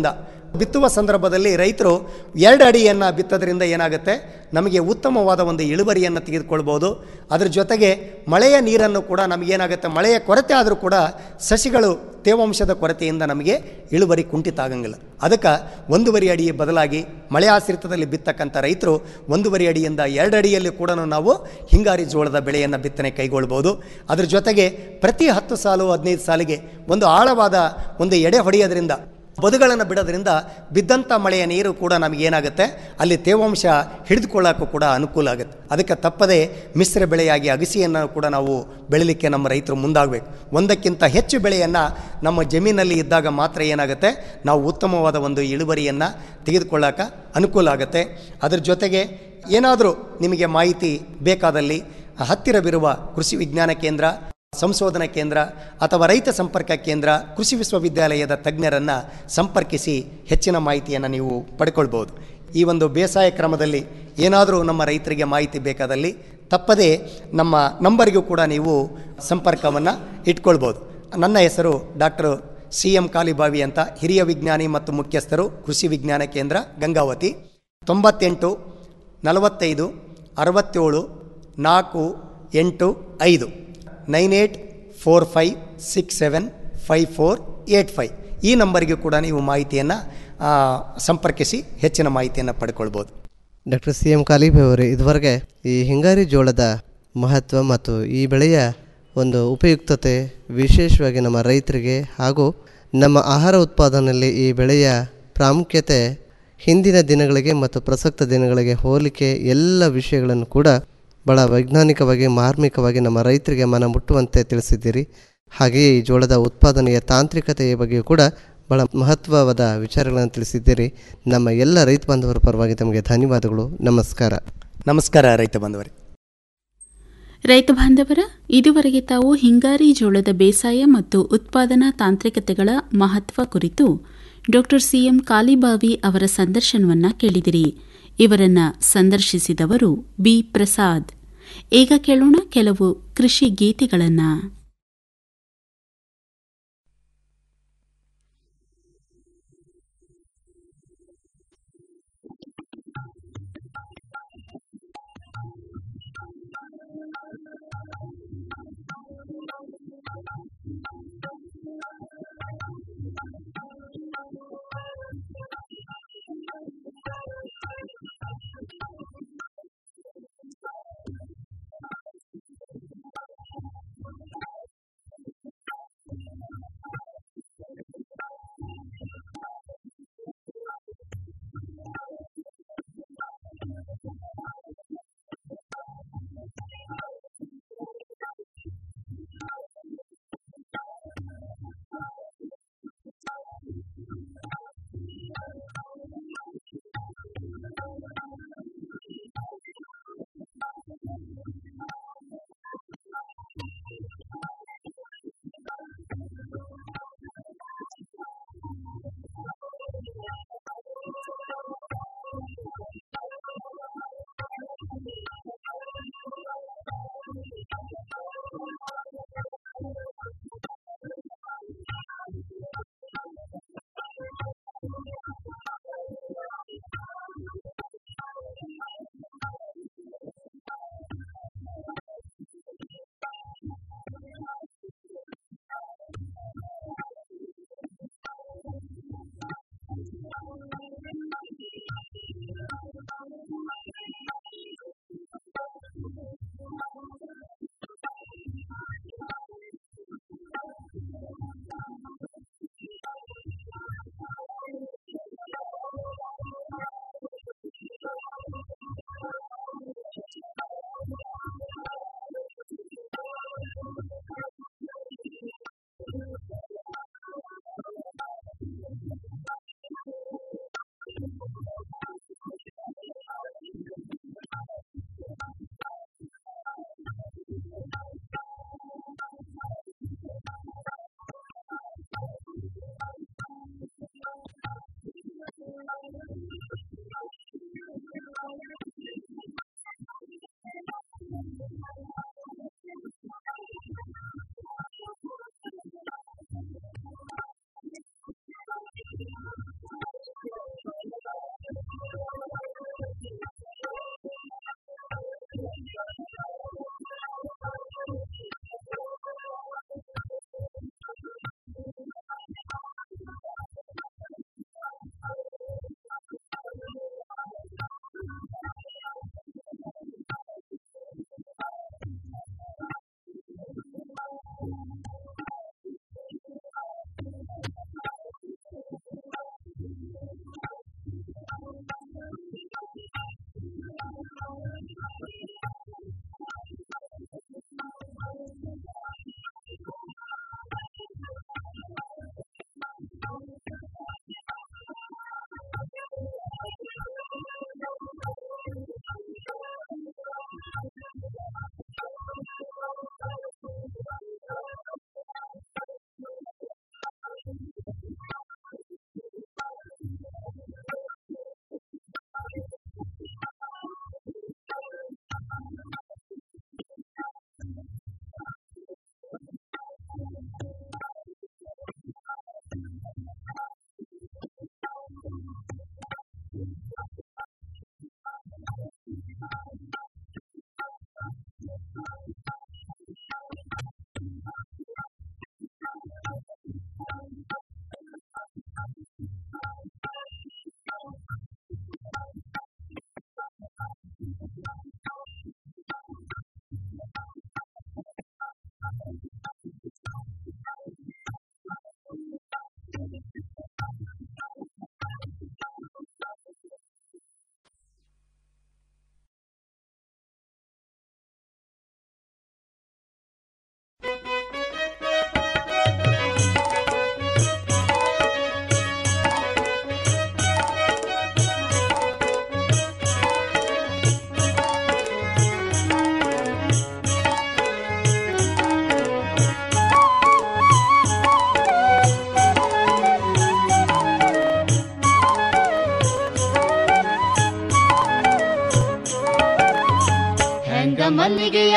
ಬಿತ್ತುವ ಸಂದರ್ಭದಲ್ಲಿ ರೈತರು ಎರಡು ಅಡಿಯನ್ನು ಬಿತ್ತೋದ್ರಿಂದ ಏನಾಗುತ್ತೆ ನಮಗೆ ಉತ್ತಮವಾದ ಒಂದು ಇಳುವರಿಯನ್ನು ತೆಗೆದುಕೊಳ್ಬೋದು ಅದ್ರ ಜೊತೆಗೆ ಮಳೆಯ ನೀರನ್ನು ಕೂಡ ನಮಗೇನಾಗುತ್ತೆ ಮಳೆಯ ಕೊರತೆ ಆದರೂ ಕೂಡ ಸಸಿಗಳು ತೇವಾಂಶದ ಕೊರತೆಯಿಂದ ನಮಗೆ ಇಳುವರಿ ಕುಂಠಿತ ಆಗಂಗಿಲ್ಲ ಅದಕ್ಕೆ ಒಂದೂವರೆ ಅಡಿ ಬದಲಾಗಿ ಮಳೆ ಆಶ್ರಿತದಲ್ಲಿ ಬಿತ್ತಕ್ಕಂಥ ರೈತರು ಒಂದೂವರೆ ಅಡಿಯಿಂದ ಎರಡು ಅಡಿಯಲ್ಲಿ ಕೂಡ ನಾವು ಹಿಂಗಾರಿ ಜೋಳದ ಬೆಳೆಯನ್ನು ಬಿತ್ತನೆ ಕೈಗೊಳ್ಬೋದು ಅದ್ರ ಜೊತೆಗೆ ಪ್ರತಿ ಹತ್ತು ಸಾಲು ಹದಿನೈದು ಸಾಲಿಗೆ ಒಂದು ಆಳವಾದ ಒಂದು ಎಡೆ ಹೊಡೆಯೋದ್ರಿಂದ ಬದುಗಳನ್ನು ಬಿಡೋದ್ರಿಂದ ಬಿದ್ದಂಥ ಮಳೆಯ ನೀರು ಕೂಡ ನಮಗೇನಾಗುತ್ತೆ ಅಲ್ಲಿ ತೇವಾಂಶ ಹಿಡಿದುಕೊಳ್ಳೋಕ್ಕೂ ಕೂಡ ಅನುಕೂಲ ಆಗುತ್ತೆ ಅದಕ್ಕೆ ತಪ್ಪದೆ ಮಿಶ್ರ ಬೆಳೆಯಾಗಿ ಅಗಸಿಯನ್ನು ಕೂಡ ನಾವು ಬೆಳಿಲಿಕ್ಕೆ ನಮ್ಮ ರೈತರು ಮುಂದಾಗಬೇಕು ಒಂದಕ್ಕಿಂತ ಹೆಚ್ಚು ಬೆಳೆಯನ್ನು ನಮ್ಮ ಜಮೀನಲ್ಲಿ ಇದ್ದಾಗ ಮಾತ್ರ ಏನಾಗುತ್ತೆ ನಾವು ಉತ್ತಮವಾದ ಒಂದು ಇಳುವರಿಯನ್ನು ತೆಗೆದುಕೊಳ್ಳೋಕೆ ಅನುಕೂಲ ಆಗುತ್ತೆ ಅದ್ರ ಜೊತೆಗೆ ಏನಾದರೂ ನಿಮಗೆ ಮಾಹಿತಿ ಬೇಕಾದಲ್ಲಿ ಹತ್ತಿರವಿರುವ ಕೃಷಿ ವಿಜ್ಞಾನ ಕೇಂದ್ರ ಸಂಶೋಧನಾ ಕೇಂದ್ರ ಅಥವಾ ರೈತ ಸಂಪರ್ಕ ಕೇಂದ್ರ ಕೃಷಿ ವಿಶ್ವವಿದ್ಯಾಲಯದ ತಜ್ಞರನ್ನು ಸಂಪರ್ಕಿಸಿ ಹೆಚ್ಚಿನ ಮಾಹಿತಿಯನ್ನು ನೀವು ಪಡ್ಕೊಳ್ಬೋದು ಈ ಒಂದು ಬೇಸಾಯ ಕ್ರಮದಲ್ಲಿ ಏನಾದರೂ ನಮ್ಮ ರೈತರಿಗೆ ಮಾಹಿತಿ ಬೇಕಾದಲ್ಲಿ ತಪ್ಪದೇ ನಮ್ಮ ನಂಬರ್ಗೂ ಕೂಡ ನೀವು ಸಂಪರ್ಕವನ್ನು ಇಟ್ಕೊಳ್ಬೋದು ನನ್ನ ಹೆಸರು ಡಾಕ್ಟರ್ ಸಿ ಎಂ ಕಾಲಿಬಾವಿ ಅಂತ ಹಿರಿಯ ವಿಜ್ಞಾನಿ ಮತ್ತು ಮುಖ್ಯಸ್ಥರು ಕೃಷಿ ವಿಜ್ಞಾನ ಕೇಂದ್ರ ಗಂಗಾವತಿ ತೊಂಬತ್ತೆಂಟು ನಲವತ್ತೈದು ಅರವತ್ತೇಳು ನಾಲ್ಕು ಎಂಟು ಐದು nine eight four five six seven five four eight five ಈ ನಂಬರ್ಗೆ ಕೂಡ ನೀವು ಮಾಹಿತಿಯನ್ನು ಸಂಪರ್ಕಿಸಿ ಹೆಚ್ಚಿನ ಮಾಹಿತಿಯನ್ನು ಪಡ್ಕೊಳ್ಬೋದು ಡಾಕ್ಟರ್ ಸಿ ಎಂ ಕಾಲಿಬೆ ಅವರೇ ಇದುವರೆಗೆ ಈ ಹಿಂಗಾರಿ ಜೋಳದ ಮಹತ್ವ ಮತ್ತು ಈ ಬೆಳೆಯ ಒಂದು ಉಪಯುಕ್ತತೆ ವಿಶೇಷವಾಗಿ ನಮ್ಮ ರೈತರಿಗೆ ಹಾಗೂ ನಮ್ಮ ಆಹಾರ ಉತ್ಪಾದನೆಯಲ್ಲಿ ಈ ಬೆಳೆಯ ಪ್ರಾಮುಖ್ಯತೆ ಹಿಂದಿನ ದಿನಗಳಿಗೆ ಮತ್ತು ಪ್ರಸಕ್ತ ದಿನಗಳಿಗೆ ಹೋಲಿಕೆ ಎಲ್ಲ ವಿಷಯಗಳನ್ನು ಕೂಡ ಭಾಳ ವೈಜ್ಞಾನಿಕವಾಗಿ ಮಾರ್ಮಿಕವಾಗಿ ನಮ್ಮ ರೈತರಿಗೆ ಮನ ಮುಟ್ಟುವಂತೆ ತಿಳಿಸಿದ್ದೀರಿ ಹಾಗೆಯೇ ಈ ಜೋಳದ ಉತ್ಪಾದನೆಯ ತಾಂತ್ರಿಕತೆಯ ಬಗ್ಗೆಯೂ ಕೂಡ ಭಾಳ ಮಹತ್ವವಾದ ವಿಚಾರಗಳನ್ನು ತಿಳಿಸಿದ್ದೀರಿ ನಮ್ಮ ಎಲ್ಲ ರೈತ ಬಾಂಧವರ ಪರವಾಗಿ ತಮಗೆ ಧನ್ಯವಾದಗಳು ನಮಸ್ಕಾರ ನಮಸ್ಕಾರ ರೈತ ಬಾಂಧವರೇ ರೈತ ಬಾಂಧವರ ಇದುವರೆಗೆ ತಾವು ಹಿಂಗಾರಿ ಜೋಳದ ಬೇಸಾಯ ಮತ್ತು ಉತ್ಪಾದನಾ ತಾಂತ್ರಿಕತೆಗಳ ಮಹತ್ವ ಕುರಿತು ಡಾಕ್ಟರ್ ಸಿಎಂ ಕಾಲಿಬಾವಿ ಅವರ ಸಂದರ್ಶನವನ್ನ ಕೇಳಿದಿರಿ ಇವರನ್ನ ಸಂದರ್ಶಿಸಿದವರು ಬಿ ಪ್ರಸಾದ್ ಈಗ ಕೇಳೋಣ ಕೆಲವು ಕೃಷಿ ಗೀತೆಗಳನ್ನ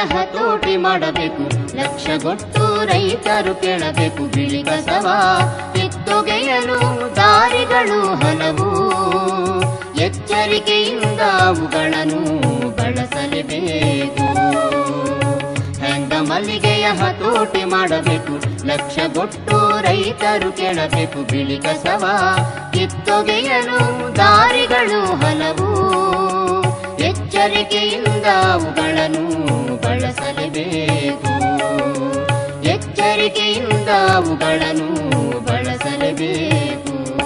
ಹತೋಟಿ ಮಾಡಬೇಕು ಲಕ್ಷಗೊಟ್ಟು ರೈತರು ಕೇಳಬೇಕು ಬಿಳಿ ಕಸವ ಕಿತ್ತೊಗೆಯಲು ದಾರಿಗಳು ಹಲವು ಎಚ್ಚರಿಕೆಯಿಂದ ಅವುಗಳನ್ನು ಬಳಸಲೇಬೇಕು ಹೆಂಗ ಮಲ್ಲಿಗೆಯ ಹತೋಟಿ ಮಾಡಬೇಕು ಲಕ್ಷಗೊಟ್ಟು ರೈತರು ಕೇಳಬೇಕು ಬಿಳಿ ಕಸವ ಕಿತ್ತೊಗೆಯಲು ದಾರಿಗಳು ಹಲವು ಎಚ್ಚರಿಕೆಯಿಂದ ಅವುಗಳನ್ನು ಬಳಸಲೇಬೇಕು ಎಚ್ಚರಿಕೆಯಿಂದ ಅವುಗಳನ್ನು ಬಳಸಲೇಬೇಕು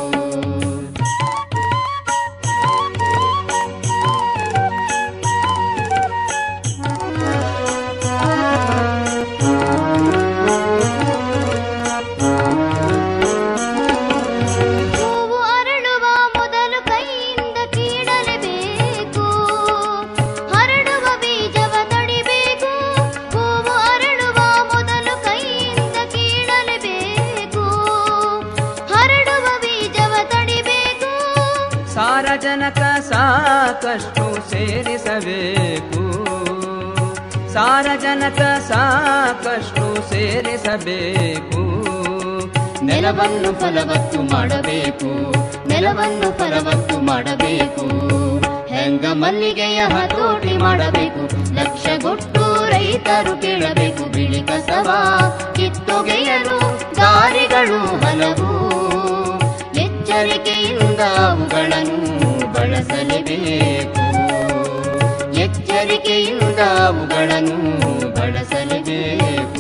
ಹೂವು ಅರಳುವ ಮೊದಲು ಕೈಯಿಂದ ಕೀಳಲೇಬೇಕು ಹರಡುವ ಬೀಜವ ತಡಿಬೇಕು ಹೂವು ಅರಳುವ ಮೊದಲು ಕೈಯಿಂದ ಕೀಳಲೇಬೇಕು ಹರಡುವ ಬೀಜವ ತಡಿಬೇಕು ಸಾರಜನಕ ಸಾಕಷ್ಟು ಸೇರಿಸಬೇಕು ಸಾರಜನಕ ಸಾಕಷ್ಟು ಸೇರಿಸಬೇಕು ನೆಲವನ್ನು ಫಲವತ್ತು ಮಾಡಬೇಕು ನೆಲವನ್ನು ಫಲವತ್ತು ಮಾಡಬೇಕು ಹೆಂಗ ಮಲ್ಲಿಗೆಯ ಹತೋಟಿ ಮಾಡಬೇಕು ಲಕ್ಷಗೊಟ್ಟು ರೈತರು ಕೇಳಬೇಕು ಬಿಳಿ ಕಸವ ಕಿತ್ತೊಗೆಯಲು ದಾರಿಗಳು ಹಲವು ಎಚ್ಚರಿಕೆಯಿಂದ ಅವುಗಳನ್ನು ಬಳಸಲೇಬೇಕು ಎಚ್ಚರಿಕೆಯಿಂದ ಅವುಗಳನ್ನು ಬಳಸಲೇಬೇಕು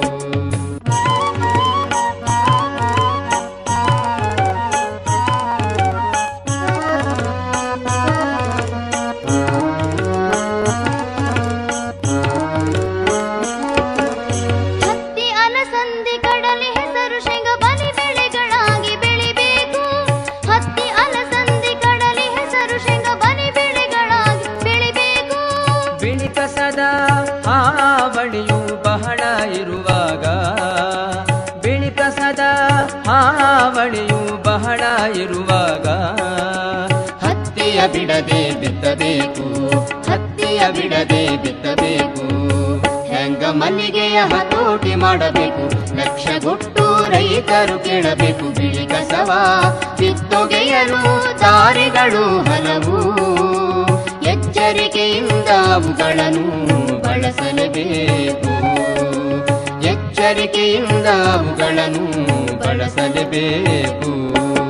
ಹತ್ತಿ ಅಲಸಂದಿ ಕಡಲೆ ಹೆಸರು ಶೇಂಗ ಬಲಿ ಬೆಳೆಗಳಾಗಿ ಬೆಳಿಬೇಕು ಹತ್ತಿ ಅಲಸಂದಿ ಕಡಲೆ ಹೆಸರು ಶೇಂಗ ಬಲಿ ಬೆಳೆಗಳಾಗಿ ಬೆಳಿಬೇಕು ಬಿಳಿ ಕಸದ ಹಾವಳಿಯು ಬಹಳ ಇರುವಾಗ ಬಿಳಿ ಕಸದ ಹಾವಳಿಯು ಬಹಳ ಇರುವಾಗ ಹತ್ತಿಯ ಬಿಡದೆ ಬಿತ್ತಬೇಕು ಹತ್ತಿಯ ಬಿಡದೆ ಬಿತ್ತಬೇಕು ಹೆಂಗ ಮಲ್ಲಿಗೆಯ ಹತೋಟಿ ಮಾಡಬೇಕು ಲಕ್ಷಗೊಟ್ಟು ರೈತರು ಕೇಳಬೇಕು ಬಿಳಿ ಕಸವ ಕಿತ್ತೊಗೆಯಲು ದಾರಿಗಳು ಹಲವು ಎಚ್ಚರಿಕೆಯಿಂದ ಅವುಗಳನ್ನು ಬಳಸಲೇಬೇಕು ಎಚ್ಚರಿಕೆಯಿಂದ ಅವುಗಳನ್ನು ಬಳಸಲೇಬೇಕು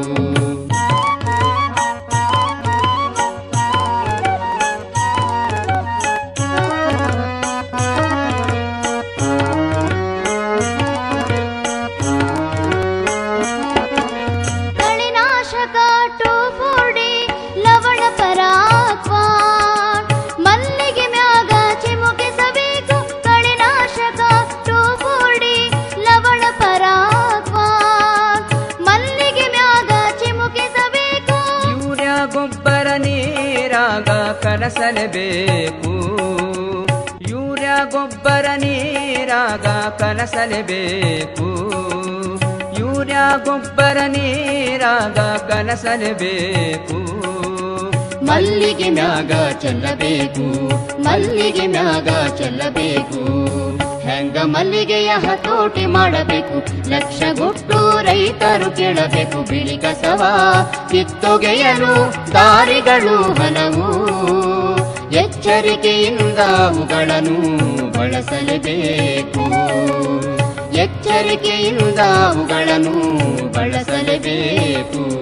ಕಳೆನಾಶಕ ಟೋಫೋಡಿ ಲವಣ ಪರಾಕ್ವಾನ್ ಮಲ್ಲಿಗೆ ಮ್ಯಾಗ ಚಿಮುಕಿಸಬೇಕು ಕಳೆನಾಶಕ ಟೋಫೋಡಿ ಲವಣ ಪರಾಕ್ವಾನ್ ಮಲ್ಲಿಗೆ ಮ್ಯಾಗ ಚಿಮುಕಿಸಬೇಕು ಯೂರಿಯಾ ಗೊಬ್ಬರ ನೀರಾಗ ಕಲಸಲೇಬೇಕು ಯೂರಿಯಾ ಗೊಬ್ಬರ ನೀರಾಗ ಕಲಸಲೇಬೇಕು ಯೂರಿಯಾ ಗೊಬ್ಬರ ನೀರಾಗ ಕಲಸಲೇಬೇಕು ಮಲ್ಲಿಗೆ ಮ್ಯಾಗ ಚೆಲ್ಲಬೇಕು ಮಲ್ಲಿಗೆ ಮ್ಯಾಗ ಚೆಲ್ಲಬೇಕು ಹೆಂಗ ಮಲ್ಲಿಗೆಯ ಹತೋಟಿ ಮಾಡಬೇಕು ಲಕ್ಷಗೊಟ್ಟು ರೈತರು ಕೇಳಬೇಕು ಬಿಳಿ ಕಸವ ಕಿತ್ತೊಗೆಯಲು ದಾರಿಗಳು ಹಲವು ಎಚ್ಚರಿಕೆಯಿಂದ ಅವುಗಳನ್ನು ಬಳಸಲೇಬೇಕು ಎಚ್ಚರಿಕೆಯಿಂದ ಅವುಗಳನ್ನು ಬಳಸಲೇಬೇಕು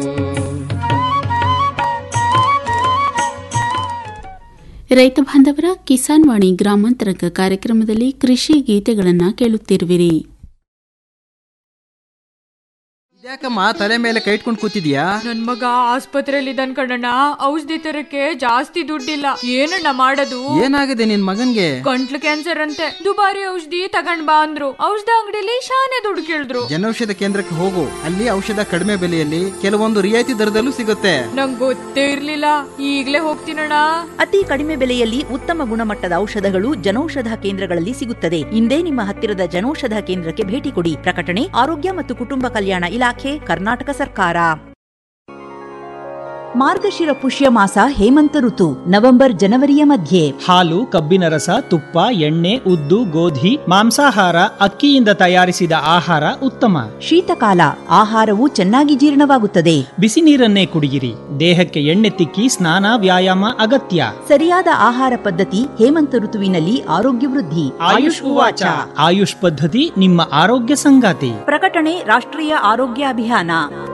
ರೈತ ಬಾಂಧವರ ಕಿಸಾನ್ ವಾಣಿ ಗ್ರಾಮಾಂತರಕ ಕಾರ್ಯಕ್ರಮದಲ್ಲಿ ಕೃಷಿ ಗೀತೆಗಳನ್ನು ಕೇಳುತ್ತಿರುವಿರಿ ಯಾಕಮ್ಮ ತಲೆ ಮೇಲೆ ಕೈ ಇಟ್ಕೊಂಡು ಕೂತಿದ್ಯಾ ನನ್ ಮಗ ಆಸ್ಪತ್ರೆಯಲ್ಲಿ ಇದ್ದಾನ್ ಕಣಣ್ಣ ಔಷಧಿ ತರಕ್ಕೆ ಜಾಸ್ತಿ ದುಡ್ಡಿಲ್ಲ ಏನಣ್ಣ ಮಾಡೋದು ಏನಾಗಿದೆ ನಿನ್ ಮಗನ್ಗೆ ಗಂಟ್ಲು ಕ್ಯಾನ್ಸರ್ ಅಂತೆ ದುಬಾರಿ ಔಷಧಿ ತಗೊಂಡ್ ಬಾ ಅಂದ್ರು ಔಷಧ ಅಂಗಡಿಲಿ ಶಾನೆ ದುಡ್ಡು ಕೇಳಿದ್ರು ಜನೌಷಧ ಕೇಂದ್ರಕ್ಕೆ ಹೋಗು ಅಲ್ಲಿ ಔಷಧ ಕಡಿಮೆ ಬೆಲೆಯಲ್ಲಿ ಕೆಲವೊಂದು ರಿಯಾಯಿತಿ ದರದಲ್ಲೂ ಸಿಗುತ್ತೆ ನಂಗ್ ಗೊತ್ತೇ ಇರ್ಲಿಲ್ಲ ಈಗ್ಲೇ ಹೋಗ್ತೀನಣ್ಣ ಅತಿ ಕಡಿಮೆ ಬೆಲೆಯಲ್ಲಿ ಉತ್ತಮ ಗುಣಮಟ್ಟದ ಔಷಧಗಳು ಜನೌಷಧ ಕೇಂದ್ರಗಳಲ್ಲಿ ಸಿಗುತ್ತದೆ ಇಂದೇ ನಿಮ್ಮ ಹತ್ತಿರದ ಜನೌಷಧ ಕೇಂದ್ರಕ್ಕೆ ಭೇಟಿ ಕೊಡಿ ಪ್ರಕಟಣೆ ಆರೋಗ್ಯ ಮತ್ತು ಕುಟುಂಬ ಕಲ್ಯಾಣ ಇಲಾಖೆ ಕರ್ನಾಟಕ ಸರ್ಕಾರ ಮಾರ್ಗಶಿರ ಪುಷ್ಯ ಮಾಸ ಹೇಮಂತ ಋತು ನವೆಂಬರ್ ಜನವರಿಯ ಮಧ್ಯೆ ಹಾಲು ಕಬ್ಬಿನ ರಸ ತುಪ್ಪ ಎಣ್ಣೆ ಉದ್ದು ಗೋಧಿ ಮಾಂಸಾಹಾರ ಅಕ್ಕಿಯಿಂದ ತಯಾರಿಸಿದ ಆಹಾರ ಉತ್ತಮ ಶೀತಕಾಲ ಆಹಾರವು ಚೆನ್ನಾಗಿ ಜೀರ್ಣವಾಗುತ್ತದೆ ಬಿಸಿ ನೀರನ್ನೇ ಕುಡಿಯಿರಿ ದೇಹಕ್ಕೆ ಎಣ್ಣೆ ತಿಕ್ಕಿ ಸ್ನಾನ ವ್ಯಾಯಾಮ ಅಗತ್ಯ ಸರಿಯಾದ ಆಹಾರ ಪದ್ಧತಿ ಹೇಮಂತ ಋತುವಿನಲ್ಲಿ ಆರೋಗ್ಯ ವೃದ್ಧಿ ಆಯುಷ್ ಉವಾಚ ಆಯುಷ್ ಪದ್ಧತಿ ನಿಮ್ಮ ಆರೋಗ್ಯ ಸಂಗಾತಿ ಪ್ರಕಟಣೆ ರಾಷ್ಟ್ರೀಯ ಆರೋಗ್ಯ ಅಭಿಯಾನ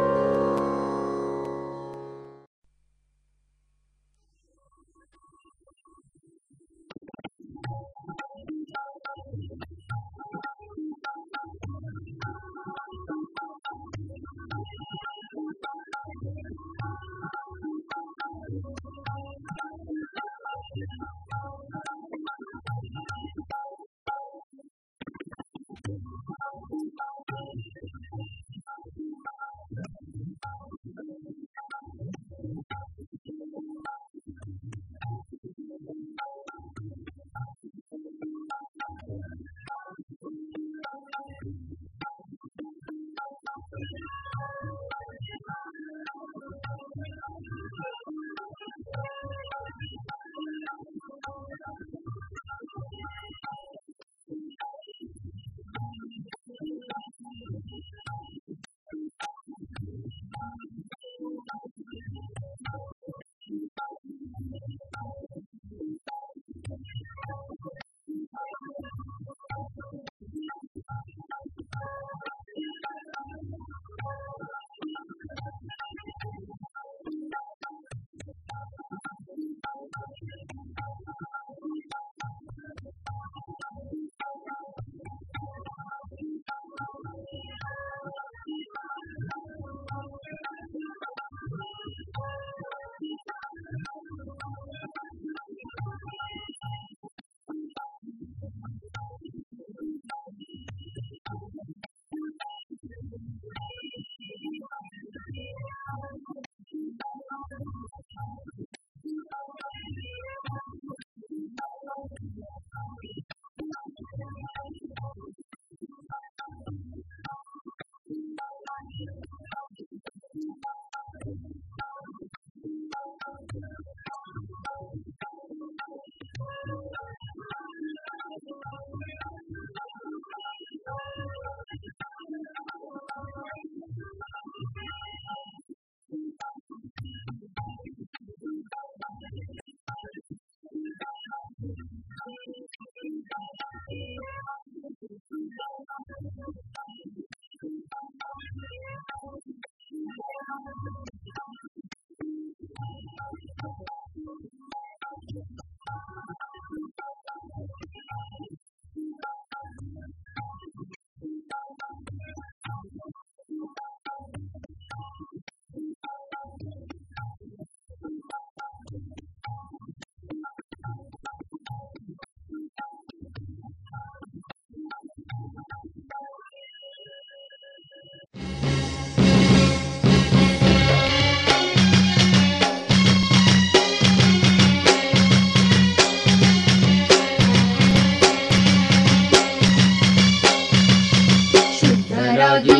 ಶುದ್ಧರಾಗಿ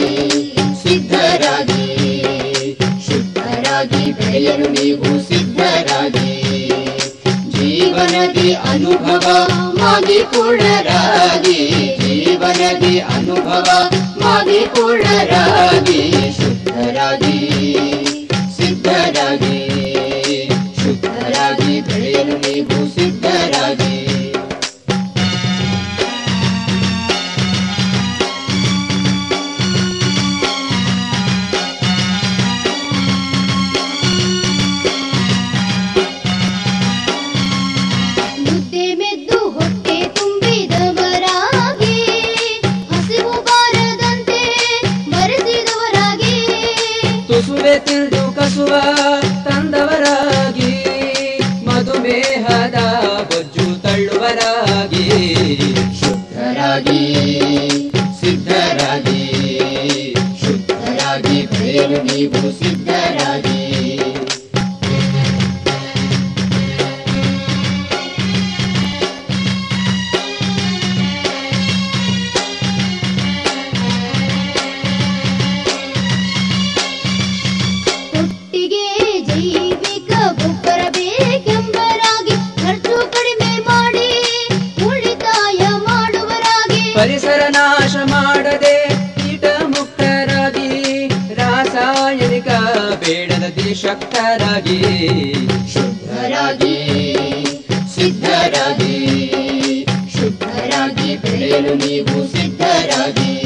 ಸಿದ್ಧರಾಗಿ ಶುದ್ಧರಾಗಿ ಬೆಳೆಯಲು ನೀವು ಸಿದ್ಧರಾಗಿ ಜೀವನದಿ ಅನುಭವ ಮಾಗಿಕೊಳ್ಳರಾಗಿ ಜೀವನದಿ ಅನುಭವ ಮಾಗಿಕೊಳ್ಳರಾಗಿ ಶುದ್ಧರಾಗಿ ಸಿದ್ಧರಾಗಿ ಶುದ್ಧರಾಗಿ ಬೆಳೆಯಲು ನೀವು ಸಿದ್ಧರಾಗಿ ಮುದ್ದೆ ಮೆದ್ದು ಹೊಟ್ಟೆ ತುಂಬಿದವರಾಗಿ ಹಸಿವು ಬಾರದಂತೆ ಮರೆಸಿದವರಾಗಿ ತುಸುವೆ ತಿಳಿದು ಕಸುವ ತಂದವರಾಗಿ ಮಧುಮೇಹದ ಬೊಜ್ಜು ತಳ್ಳುವರಾಗಿ ಶುದ್ಧರಾಗಿ ಸಿದ್ಧರಾಗಿ ಶುದ್ಧರಾಗಿ ಬೆಳೆಯಲು ನೀವು ಸಿದ್ಧರಾಗಿ ಒಟ್ಟಿಗೆ ಬೇಡದ ಶಕ್ತರಾಗಿ ಶುದ್ಧರಾಗಿ ಸಿದ್ಧರಾಗಿ ಶುದ್ಧರಾಗಿ ಬೆಳೆಯಲು ನೀವು ಸಿದ್ಧರಾಗಿ